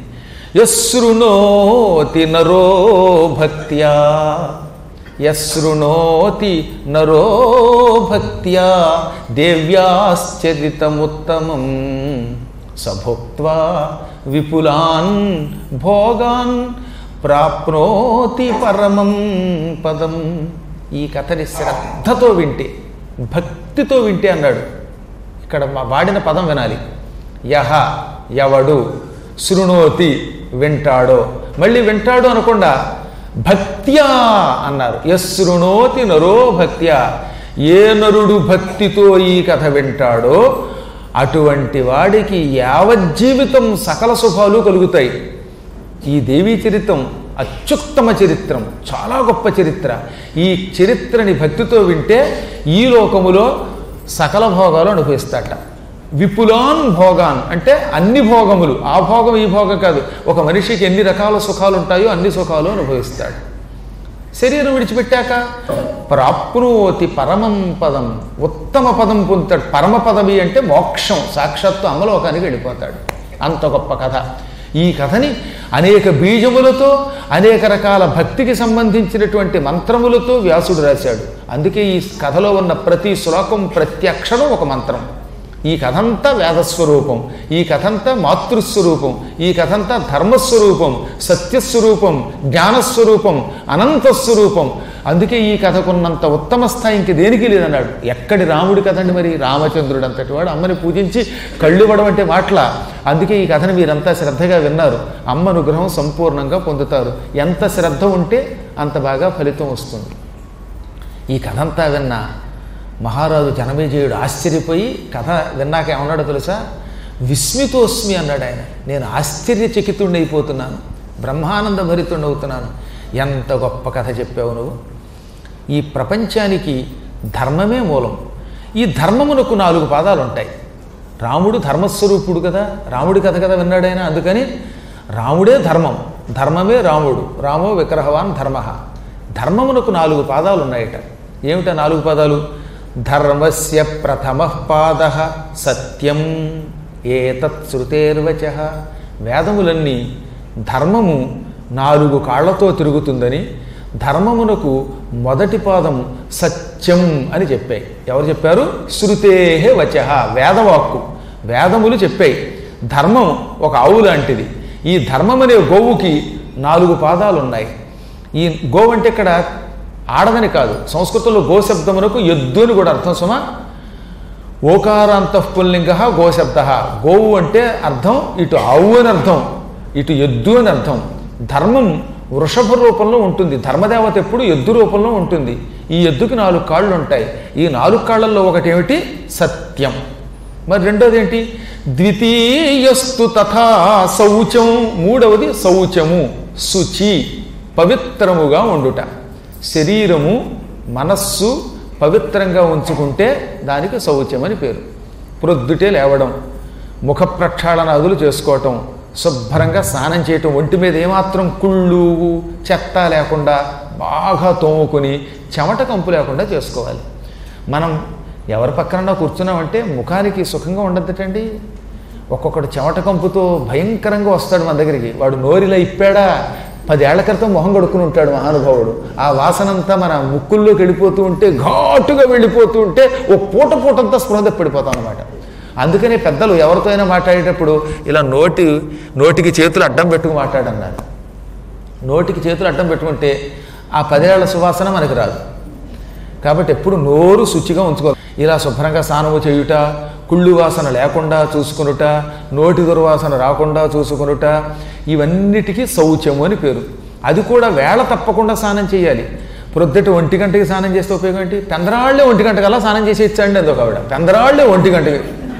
Speaker 1: యశృణోతి నరో భక్త్యా యశృణోతి నరో భక్త్యా దేవ్యాశ్చరితముత్తమం సభుక్త్వా విపులాన్ భోగాన్ ప్రాప్నోతి పరమం పదం ఈ కథని శ్రద్ధతో వింటే భక్తితో వింటే అన్నాడు ఇక్కడ మా వాడిన పదం వినాలి యహ ఎవడు శృణోతి వింటాడో మళ్ళీ వింటాడు అనకుండా భక్త్యా అన్నారు యశృణోతి నరో భక్త్యా ఏ నరుడు భక్తితో ఈ కథ వింటాడో అటువంటి వాడికి యావజ్జీవితం సకల శుభాలు కలుగుతాయి ఈ దేవీ చరిత్రం అత్యుత్తమ చరిత్రం చాలా గొప్ప చరిత్ర ఈ చరిత్రని భక్తితో వింటే ఈ లోకములో సకల భోగాలు అనుభవిస్తాట విపులాన్ భోగాన్ అంటే అన్ని భోగములు ఆ భోగం ఈ భోగం కాదు ఒక మనిషికి ఎన్ని రకాల సుఖాలు ఉంటాయో అన్ని సుఖాలు అనుభవిస్తాడు శరీరం విడిచిపెట్టాక ప్రాప్నోతి పరమం పదం ఉత్తమ పదం పొందుతాడు పరమ పదవి అంటే మోక్షం సాక్షాత్తు అమలోకానికి వెళ్ళిపోతాడు అంత గొప్ప కథ ఈ కథని అనేక బీజములతో అనేక రకాల భక్తికి సంబంధించినటువంటి మంత్రములతో వ్యాసుడు రాశాడు అందుకే ఈ కథలో ఉన్న ప్రతి శ్లోకం ప్రతి అక్షరం ఒక మంత్రం ఈ కథంతా వేదస్వరూపం ఈ కథంతా మాతృస్వరూపం ఈ కథంతా ధర్మస్వరూపం సత్యస్వరూపం జ్ఞానస్వరూపం అనంతస్వరూపం అందుకే ఈ కథకున్నంత ఉత్తమ స్థాయి ఇంక దేనికి లేదన్నాడు ఎక్కడి రాముడి కథ అండి మరి రామచంద్రుడు అంతటి వాడు అమ్మని పూజించి కళ్ళివ్వడం అంటే మాటల అందుకే ఈ కథను మీరంతా శ్రద్ధగా విన్నారు అమ్మ అనుగ్రహం సంపూర్ణంగా పొందుతారు ఎంత శ్రద్ధ ఉంటే అంత బాగా ఫలితం వస్తుంది ఈ కథ అంతా విన్నా మహారాజు జనమేజయుడు ఆశ్చర్యపోయి కథ విన్నాక ఏమన్నాడో తెలుసా విస్మితోస్మి అన్నాడు ఆయన నేను ఆశ్చర్యచకితుడైపోతున్నాను బ్రహ్మానంద భరితుడవుతున్నాను ఎంత గొప్ప కథ చెప్పావు నువ్వు ఈ ప్రపంచానికి ధర్మమే మూలం ఈ ధర్మమునకు నాలుగు పాదాలు ఉంటాయి రాముడు ధర్మస్వరూపుడు కదా రాముడి కథ కదా విన్నాడు ఆయన అందుకని రాముడే ధర్మం ధర్మమే రాముడు రామో విగ్రహవాన్ ధర్మ ధర్మమునకు నాలుగు పాదాలు ఉన్నాయట ఏమిటా నాలుగు పాదాలు ధర్మస్య ప్రథమ పాద సత్యం ఏతత్ శృతేర్వచ వేదములన్నీ ధర్మము నాలుగు కాళ్లతో తిరుగుతుందని ధర్మమునకు మొదటి పాదం సత్యం అని చెప్పాయి ఎవరు చెప్పారు శృతేహే వచ వేదవాక్కు వేదములు చెప్పాయి ధర్మం ఒక ఆవు లాంటిది ఈ ధర్మం అనే గోవుకి నాలుగు పాదాలు ఉన్నాయి ఈ గోవు అంటే ఇక్కడ ఆడదని కాదు సంస్కృతంలో గోశబ్దమునకు ఎద్దు అని కూడా అర్థం సుమా ఓకారాంత పుల్లింగ గోశబ్ద గోవు అంటే అర్థం ఇటు ఆవు అని అర్థం ఇటు ఎద్దు అని అర్థం ధర్మం వృషభ రూపంలో ఉంటుంది ధర్మదేవత ఎప్పుడు ఎద్దు రూపంలో ఉంటుంది ఈ ఎద్దుకి నాలుగు కాళ్ళు ఉంటాయి ఈ నాలుగు కాళ్ళల్లో ఒకటి ఏమిటి సత్యం మరి రెండోది ఏంటి ద్వితీయస్తు తథా శౌచం మూడవది శౌచము శుచి పవిత్రముగా ఉండుట శరీరము మనస్సు పవిత్రంగా ఉంచుకుంటే దానికి శౌచం అని పేరు ప్రొద్దుటే లేవడం ముఖ ప్రక్షాళనాదులు చేసుకోవటం శుభ్రంగా స్నానం చేయటం ఒంటి మీద ఏమాత్రం కుళ్ళు చెత్త లేకుండా బాగా తోముకొని చెమట కంపు లేకుండా చేసుకోవాలి మనం ఎవరి పక్కన కూర్చున్నామంటే ముఖానికి సుఖంగా ఉండద్దటండి ఒక్కొక్కడు చెమట కంపుతో భయంకరంగా వస్తాడు మన దగ్గరికి వాడు నోరిలా ఇప్పాడా పదేళ్ల క్రితం మొహం కడుక్కుని ఉంటాడు మహానుభావుడు ఆ వాసనంతా మన ముక్కుల్లోకి వెళ్ళిపోతూ ఉంటే ఘాటుగా వెళ్ళిపోతూ ఉంటే ఓ పూట పూటంతా స్పృహ పడిపోతాం అనమాట అందుకనే పెద్దలు ఎవరితో అయినా మాట్లాడేటప్పుడు ఇలా నోటి నోటికి చేతులు అడ్డం పెట్టుకు మాట్లాడన్నారు నోటికి చేతులు అడ్డం పెట్టుకుంటే ఆ పదేళ్ల సువాసన మనకు రాదు కాబట్టి ఎప్పుడు నోరు శుచిగా ఉంచుకోవాలి ఇలా శుభ్రంగా స్నానము చేయుట కుళ్ళు వాసన లేకుండా చూసుకునుట నోటి దుర్వాసన రాకుండా చూసుకునుట ఇవన్నిటికీ శౌచము అని పేరు అది కూడా వేళ తప్పకుండా స్నానం చేయాలి ప్రొద్దుట ఒంటి గంటకి స్నానం చేస్తే ఉపయోగం ఏంటి పెందరాళ్ళే ఒంటి గంటకల్లా స్నానం చేసి ఇచ్చండి అదొక ఆవిడ పెందరాళ్ళే ఒంటి గంటకి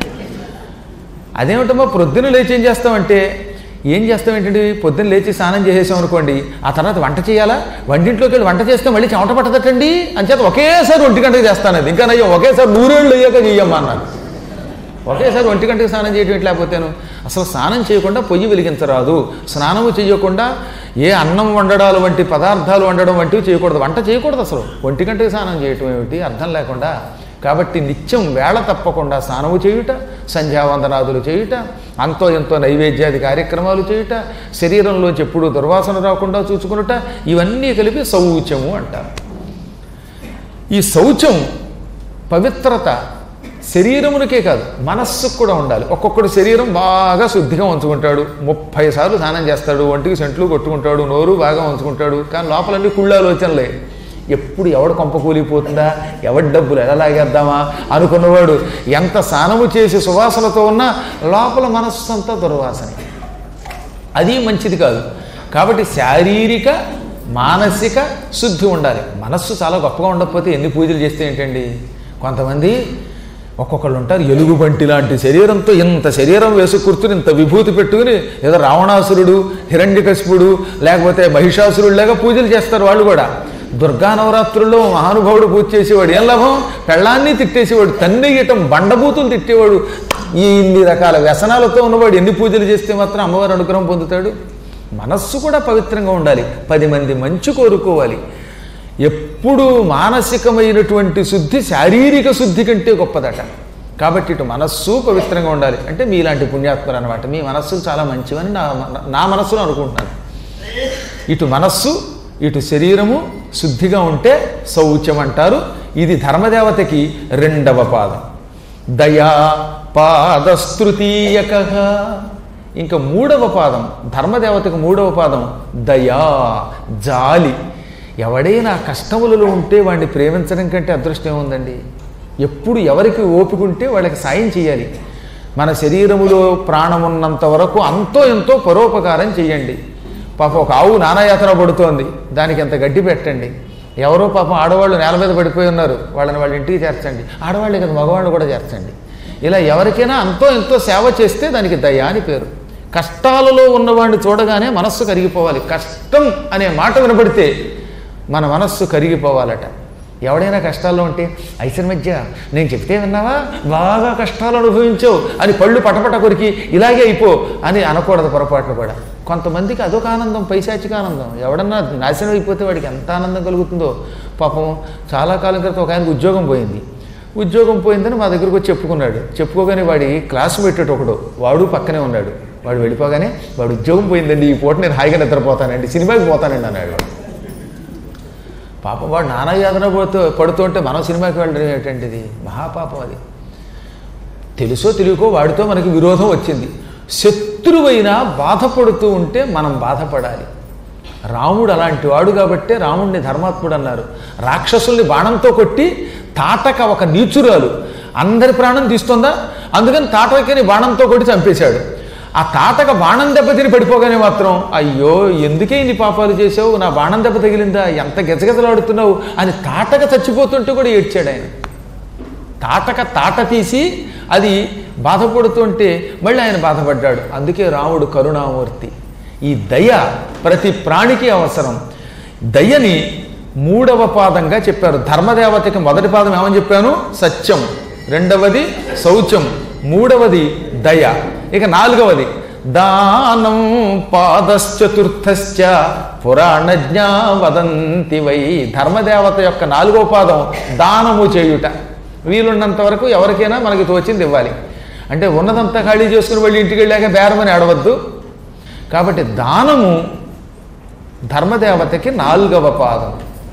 Speaker 1: అదేమిటమ్మా ప్రొద్దున లేచి ఏం చేస్తామంటే ఏం చేస్తాం ఏంటంటే పొద్దున్న లేచి స్నానం చేసేసాం అనుకోండి ఆ తర్వాత వంట చేయాలా వంటింట్లోకి వెళ్ళి వంట చేస్తే మళ్ళీ చెమట పట్టదటండి అంచేత ఒకేసారి ఒంటి గంటకి చేస్తాను అది ఇంకా నయ్యం ఒకేసారి నూరేళ్ళు అయ్యాక చెయ్యమ్మా అన్నాను ఒకేసారి ఒంటి గంటకి స్నానం చేయటం లేకపోతేను అసలు స్నానం చేయకుండా పొయ్యి వెలిగించరాదు స్నానము చేయకుండా ఏ అన్నం వండడాలు వంటి పదార్థాలు వండడం వంటివి చేయకూడదు వంట చేయకూడదు అసలు ఒంటి గంటకి స్నానం చేయటం ఏమిటి అర్థం లేకుండా కాబట్టి నిత్యం వేళ తప్పకుండా స్నానము చేయుట సంధ్యావందనాదులు చేయుట అంతో ఎంతో నైవేద్యాది కార్యక్రమాలు చేయుట శరీరంలోంచి ఎప్పుడూ దుర్వాసన రాకుండా చూసుకునుట ఇవన్నీ కలిపి శౌచము అంటారు ఈ శౌచం పవిత్రత శరీరమునికే కాదు మనస్సుకు కూడా ఉండాలి ఒక్కొక్కడు శరీరం బాగా శుద్ధిగా ఉంచుకుంటాడు ముప్పై సార్లు స్నానం చేస్తాడు ఒంటికి సెంట్లు కొట్టుకుంటాడు నోరు బాగా ఉంచుకుంటాడు కానీ లోపలన్నీ కుళ్ళు ఆలోచనలే ఎప్పుడు ఎవడు కొంప కూలిపోతుందా ఎవడి డబ్బులు ఎలా లాగేద్దామా అనుకున్నవాడు ఎంత స్నానము చేసి సువాసనతో ఉన్నా లోపల మనస్సు అంతా దుర్వాసనే అది మంచిది కాదు కాబట్టి శారీరక మానసిక శుద్ధి ఉండాలి మనస్సు చాలా గొప్పగా ఉండకపోతే ఎన్ని పూజలు చేస్తే ఏంటండి కొంతమంది ఒక్కొక్కళ్ళు ఉంటారు ఎలుగుబంటి లాంటి శరీరంతో ఇంత శరీరం వేసి కూర్చుని ఇంత విభూతి పెట్టుకుని ఏదో రావణాసురుడు హిరణ్యకశిపుడు లేకపోతే మహిషాసురుడు లాగా పూజలు చేస్తారు వాళ్ళు కూడా దుర్గా నవరాత్రుల్లో మహానుభావుడు పూజ చేసేవాడు ఏం లాభం పెళ్ళాన్ని తిట్టేసేవాడు తండ్రి గీయటం బండబూతులు తిట్టేవాడు ఈ ఇన్ని రకాల వ్యసనాలతో ఉన్నవాడు ఎన్ని పూజలు చేస్తే మాత్రం అమ్మవారి అనుగ్రహం పొందుతాడు మనస్సు కూడా పవిత్రంగా ఉండాలి పది మంది మంచి కోరుకోవాలి ఎప్పుడు మానసికమైనటువంటి శుద్ధి శారీరక శుద్ధి కంటే గొప్పదట కాబట్టి ఇటు మనస్సు పవిత్రంగా ఉండాలి అంటే మీలాంటి పుణ్యాత్మలు అనమాట మీ మనస్సు చాలా మంచివని నా నా మనస్సులో అనుకుంటున్నాను ఇటు మనస్సు ఇటు శరీరము శుద్ధిగా ఉంటే శౌచ్యం అంటారు ఇది ధర్మదేవతకి రెండవ పాదం దయా పాదస్తృతీయక ఇంకా మూడవ పాదం ధర్మదేవతకు మూడవ పాదం దయా జాలి ఎవడైనా కష్టములలో ఉంటే వాడిని ప్రేమించడం కంటే అదృష్టం ఏముందండి ఎప్పుడు ఎవరికి ఓపిక ఉంటే వాళ్ళకి సాయం చేయాలి మన శరీరములో ప్రాణం ఉన్నంత వరకు అంతో ఎంతో పరోపకారం చేయండి పాపం ఒక ఆవు నానాయాతన పడుతోంది దానికి ఎంత గడ్డి పెట్టండి ఎవరో పాపం ఆడవాళ్ళు నేల మీద పడిపోయి ఉన్నారు వాళ్ళని వాళ్ళ ఇంటికి చేర్చండి ఆడవాళ్ళే కదా మగవాళ్ళు కూడా చేర్చండి ఇలా ఎవరికైనా అంతో ఎంతో సేవ చేస్తే దానికి దయ అని పేరు కష్టాలలో ఉన్నవాడిని చూడగానే మనస్సు కరిగిపోవాలి కష్టం అనే మాట వినబడితే మన మనస్సు కరిగిపోవాలట ఎవడైనా కష్టాల్లో ఉంటే ఐసన్ మధ్య నేను చెప్తే విన్నావా బాగా కష్టాలు అనుభవించావు అని పళ్ళు పటపట కొరికి ఇలాగే అయిపో అని అనకూడదు పొరపాట్లు కూడా కొంతమందికి అదొక ఆనందం పైశాచిక ఆనందం ఎవడన్నా నాశనం అయిపోతే వాడికి ఎంత ఆనందం కలుగుతుందో పాపం చాలా కాలం క్రితం ఒక ఆయనకు ఉద్యోగం పోయింది ఉద్యోగం పోయిందని మా దగ్గరకు వచ్చి చెప్పుకున్నాడు చెప్పుకోగానే వాడి క్లాస్మేట్ ఒకడు వాడు పక్కనే ఉన్నాడు వాడు వెళ్ళిపోగానే వాడు ఉద్యోగం పోయిందండి ఈ పూట నేను హాయిగా నిద్రపోతానండి సినిమాకి పోతానండి అన్నాడు వాడు పాపం వాడు నానా యాతన పడుతూ పడుతుంటే మనం సినిమాకి వెళ్ళడం ఏంటంటిది మహాపాపం అది తెలుసో తెలియకో వాడితో మనకి విరోధం వచ్చింది శత్రువైనా బాధపడుతూ ఉంటే మనం బాధపడాలి రాముడు అలాంటి వాడు కాబట్టే రాముడిని ధర్మాత్ముడు అన్నారు రాక్షసుల్ని బాణంతో కొట్టి తాటక ఒక నీచురాలు అందరి ప్రాణం తీస్తుందా అందుకని తాటకని బాణంతో కొట్టి చంపేశాడు ఆ తాటక బాణం దెబ్బ తిని పడిపోగానే మాత్రం అయ్యో ఎందుకే ఇన్ని పాపాలు చేసావు నా బాణం దెబ్బ తగిలిందా ఎంత గెజగెజలాడుతున్నావు అని తాటక చచ్చిపోతుంటే కూడా ఏడ్చాడు ఆయన తాటక తాట తీసి అది బాధపడుతుంటే మళ్ళీ ఆయన బాధపడ్డాడు అందుకే రాముడు కరుణామూర్తి ఈ దయ ప్రతి ప్రాణికి అవసరం దయని మూడవ పాదంగా చెప్పారు ధర్మదేవతకి మొదటి పాదం ఏమని చెప్పాను సత్యం రెండవది శౌచం మూడవది దయ ఇక నాలుగవది దానం పాదశ్చతుర్థశ్చ పురాణజ్ఞా వదంతి వై ధర్మదేవత యొక్క నాలుగవ పాదం దానము చేయుట వీలున్నంత వరకు ఎవరికైనా మనకి తోచింది ఇవ్వాలి అంటే ఉన్నదంతా ఖాళీ చేసుకుని వెళ్ళి ఇంటికి వెళ్ళాక బేరమని ఆడవద్దు కాబట్టి దానము ధర్మదేవతకి నాలుగవ పాదం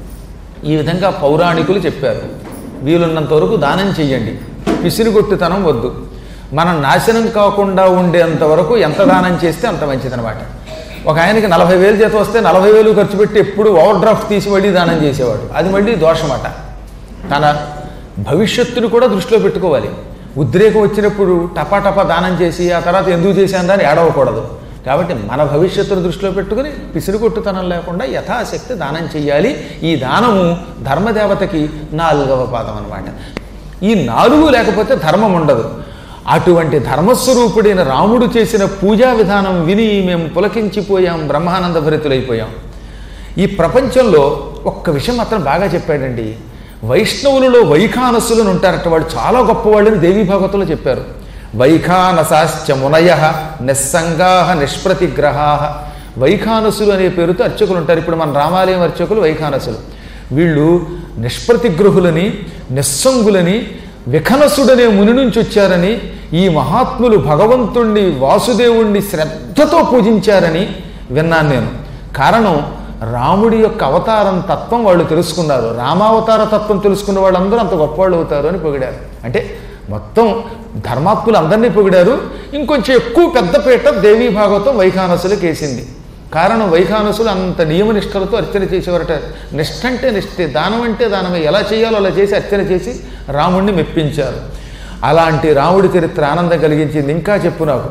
Speaker 1: ఈ విధంగా పౌరాణికులు చెప్పారు వీలున్నంత వరకు దానం చెయ్యండి పిసిరిగొట్టుతనం వద్దు మనం నాశనం కాకుండా ఉండేంత వరకు ఎంత దానం చేస్తే అంత మంచిదనమాట ఒక ఆయనకి నలభై వేలు చేత వస్తే నలభై వేలు ఖర్చు పెట్టి ఎప్పుడు ఓవర్ డ్రాఫ్ట్ తీసి మళ్ళీ దానం చేసేవాడు అది మళ్ళీ దోషమట తన భవిష్యత్తును కూడా దృష్టిలో పెట్టుకోవాలి ఉద్రేకం వచ్చినప్పుడు టపా టపా దానం చేసి ఆ తర్వాత ఎందుకు చేశాను దాన్ని ఏడవకూడదు కాబట్టి మన భవిష్యత్తును దృష్టిలో పెట్టుకుని పిసిరికొట్టుతనం లేకుండా యథాశక్తి దానం చెయ్యాలి ఈ దానము ధర్మదేవతకి నాలుగవ పాదం అన్నమాట ఈ నాలుగు లేకపోతే ధర్మం ఉండదు అటువంటి ధర్మస్వరూపుడైన రాముడు చేసిన పూజా విధానం విని మేము పులకించిపోయాం బ్రహ్మానంద భరితులైపోయాం ఈ ప్రపంచంలో ఒక్క విషయం మాత్రం బాగా చెప్పాడండి వైష్ణవులలో వైఖానసులను ఉంటారట వాళ్ళు చాలా గొప్పవాళ్ళని దేవీ భాగవతంలో చెప్పారు వైఖానసాశ్చ మునయ నిస్సంగా నిష్ప్రతిగ్రహా వైఖానసులు అనే పేరుతో అర్చకులు ఉంటారు ఇప్పుడు మన రామాలయం అర్చకులు వైఖానసులు వీళ్ళు నిష్ప్రతిగ్రహులని నిస్సంగులని విఖనసుడనే ముని నుంచి వచ్చారని ఈ మహాత్ములు భగవంతుణ్ణి వాసుదేవుణ్ణి శ్రద్ధతో పూజించారని విన్నాను నేను కారణం రాముడి యొక్క అవతారం తత్వం వాళ్ళు తెలుసుకున్నారు రామావతార తత్వం తెలుసుకున్న వాళ్ళందరూ అంత గొప్పవాళ్ళు అవుతారు అని పొగిడారు అంటే మొత్తం ధర్మాత్ములు అందరినీ పొగిడారు ఇంకొంచెం ఎక్కువ పెద్దపీట దేవీ భాగవతం వైఖానసులకు వేసింది కారణం వైఖానసులు అంత నియమనిష్టలతో అర్చన చేసేవారట నిష్ఠ అంటే నిష్ఠే దానం అంటే దానమే ఎలా చేయాలో అలా చేసి అర్చన చేసి రాముణ్ణి మెప్పించారు అలాంటి రాముడి చరిత్ర ఆనందం కలిగించింది ఇంకా చెప్పు నాకు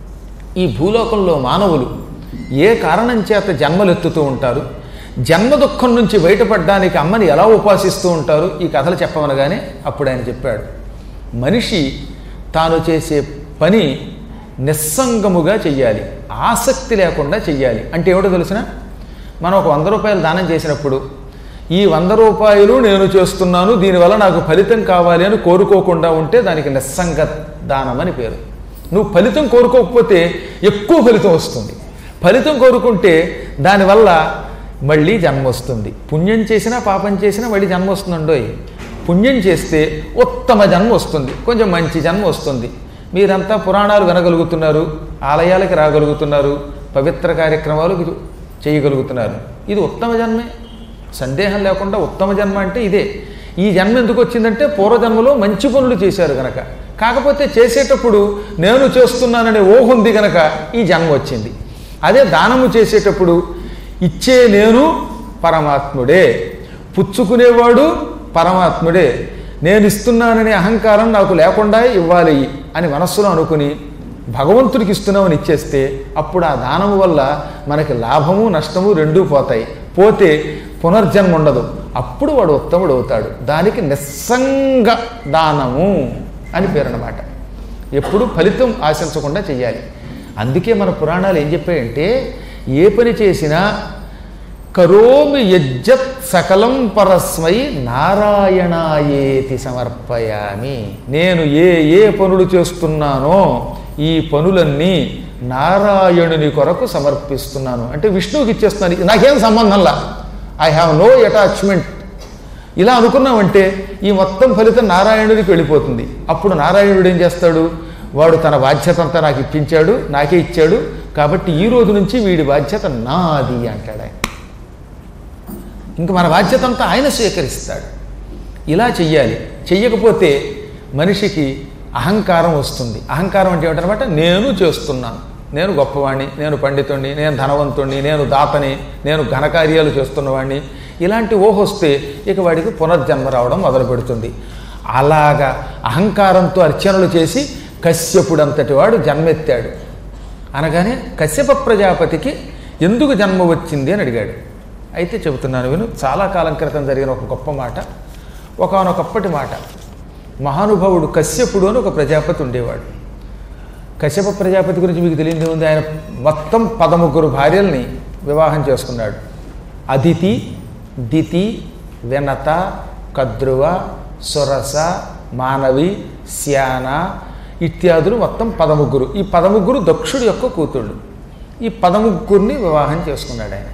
Speaker 1: ఈ భూలోకంలో మానవులు ఏ కారణం చేత జన్మలెత్తుతూ ఉంటారు జన్మ దుఃఖం నుంచి బయటపడడానికి అమ్మని ఎలా ఉపాసిస్తూ ఉంటారు ఈ కథలు చెప్పమనగానే అప్పుడు ఆయన చెప్పాడు మనిషి తాను చేసే పని నిస్సంగముగా చెయ్యాలి ఆసక్తి లేకుండా చెయ్యాలి అంటే ఏమిటో తెలిసిన మనం ఒక వంద రూపాయలు దానం చేసినప్పుడు ఈ వంద రూపాయలు నేను చేస్తున్నాను దీనివల్ల నాకు ఫలితం కావాలి అని కోరుకోకుండా ఉంటే దానికి నిస్సంగ దానం అని పేరు నువ్వు ఫలితం కోరుకోకపోతే ఎక్కువ ఫలితం వస్తుంది ఫలితం కోరుకుంటే దానివల్ల మళ్ళీ జన్మ వస్తుంది పుణ్యం చేసినా పాపం చేసినా మళ్ళీ జన్మ వస్తుందండోయ్ పుణ్యం చేస్తే ఉత్తమ జన్మ వస్తుంది కొంచెం మంచి జన్మ వస్తుంది మీరంతా పురాణాలు వినగలుగుతున్నారు ఆలయాలకి రాగలుగుతున్నారు పవిత్ర కార్యక్రమాలు చేయగలుగుతున్నారు ఇది ఉత్తమ జన్మే సందేహం లేకుండా ఉత్తమ జన్మ అంటే ఇదే ఈ జన్మ ఎందుకు వచ్చిందంటే పూర్వజన్మలో మంచి పనులు చేశారు కనుక కాకపోతే చేసేటప్పుడు నేను చేస్తున్నాననే ఊహ ఉంది గనక ఈ జన్మ వచ్చింది అదే దానము చేసేటప్పుడు ఇచ్చే నేను పరమాత్ముడే పుచ్చుకునేవాడు పరమాత్ముడే నేను ఇస్తున్నాననే అహంకారం నాకు లేకుండా ఇవ్వాలి అని మనస్సులో అనుకుని భగవంతుడికి ఇస్తున్నామని ఇచ్చేస్తే అప్పుడు ఆ దానము వల్ల మనకి లాభము నష్టము రెండూ పోతాయి పోతే పునర్జన్మ ఉండదు అప్పుడు వాడు ఉత్తముడు అవుతాడు దానికి నిస్సంగ దానము అని పేరు అన్నమాట ఎప్పుడు ఫలితం ఆశించకుండా చెయ్యాలి అందుకే మన పురాణాలు ఏం చెప్పాయంటే ఏ పని చేసినా కరోమి యజ్జత్ సకలం పరస్మై నారాయణాయేతి సమర్పయామి నేను ఏ ఏ పనులు చేస్తున్నానో ఈ పనులన్నీ నారాయణుని కొరకు సమర్పిస్తున్నాను అంటే విష్ణువుకి ఇచ్చేస్తున్నాను నాకేం సంబంధంలా ఐ హ్యావ్ నో అటాచ్మెంట్ ఇలా అనుకున్నామంటే ఈ మొత్తం ఫలితం నారాయణుడికి వెళ్ళిపోతుంది అప్పుడు నారాయణుడు ఏం చేస్తాడు వాడు తన బాధ్యత అంతా నాకు ఇప్పించాడు నాకే ఇచ్చాడు కాబట్టి ఈ రోజు నుంచి వీడి బాధ్యత నాది అంటాడు ఆయన ఇంక మన బాధ్యత అంతా ఆయన స్వీకరిస్తాడు ఇలా చెయ్యాలి చెయ్యకపోతే మనిషికి అహంకారం వస్తుంది అహంకారం అంటే ఏమిటనమాట నేను చేస్తున్నాను నేను గొప్పవాణ్ణి నేను పండితుణ్ణి నేను ధనవంతుణ్ణి నేను దాతని నేను ఘనకార్యాలు చేస్తున్నవాడిని ఇలాంటి ఊహ వస్తే ఇక వాడికి పునర్జన్మ రావడం మొదలు పెడుతుంది అలాగా అహంకారంతో అర్చనలు చేసి కశ్యపుడంతటి వాడు జన్మెత్తాడు అనగానే కశ్యప ప్రజాపతికి ఎందుకు జన్మ వచ్చింది అని అడిగాడు అయితే చెబుతున్నాను విను చాలా కాలం క్రితం జరిగిన ఒక గొప్ప మాట ఒకనొకప్పటి మాట మహానుభావుడు కశ్యపుడు అని ఒక ప్రజాపతి ఉండేవాడు కశ్యప ప్రజాపతి గురించి మీకు తెలియదు ఉంది ఆయన మొత్తం పదముగ్గురు భార్యల్ని వివాహం చేసుకున్నాడు అదితి దితి వెనత కద్రువ సురస మానవి శ్యాన ఇత్యాదులు మొత్తం పదముగ్గురు ఈ పదముగ్గురు దక్షుడి యొక్క కూతుళ్ళు ఈ పదముగ్గురిని వివాహం చేసుకున్నాడు ఆయన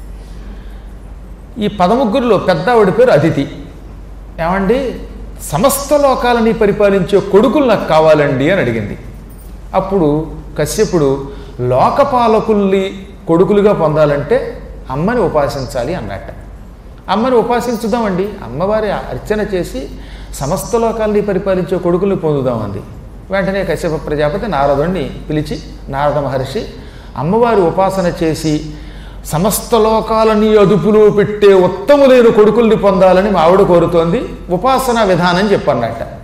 Speaker 1: ఈ పదముగ్గురిలో పెద్ద ఆవిడ పేరు అదితి ఏమండి సమస్త లోకాలని పరిపాలించే కొడుకులు నాకు కావాలండి అని అడిగింది అప్పుడు కశ్యపుడు లోకపాలకుల్ని కొడుకులుగా పొందాలంటే అమ్మని ఉపాసించాలి అన్నట్ట అమ్మని ఉపాసించుదామండి అమ్మవారి అర్చన చేసి సమస్త లోకాల్ని పరిపాలించే కొడుకుల్ని పొందుదామంది వెంటనే కశ్యప ప్రజాపతి నారదుణ్ణి పిలిచి నారద మహర్షి అమ్మవారి ఉపాసన చేసి సమస్త లోకాలని అదుపులో పెట్టే ఉత్తములైన కొడుకుల్ని పొందాలని మా ఆవిడ కోరుతోంది ఉపాసన విధానం చెప్పన్నట్ట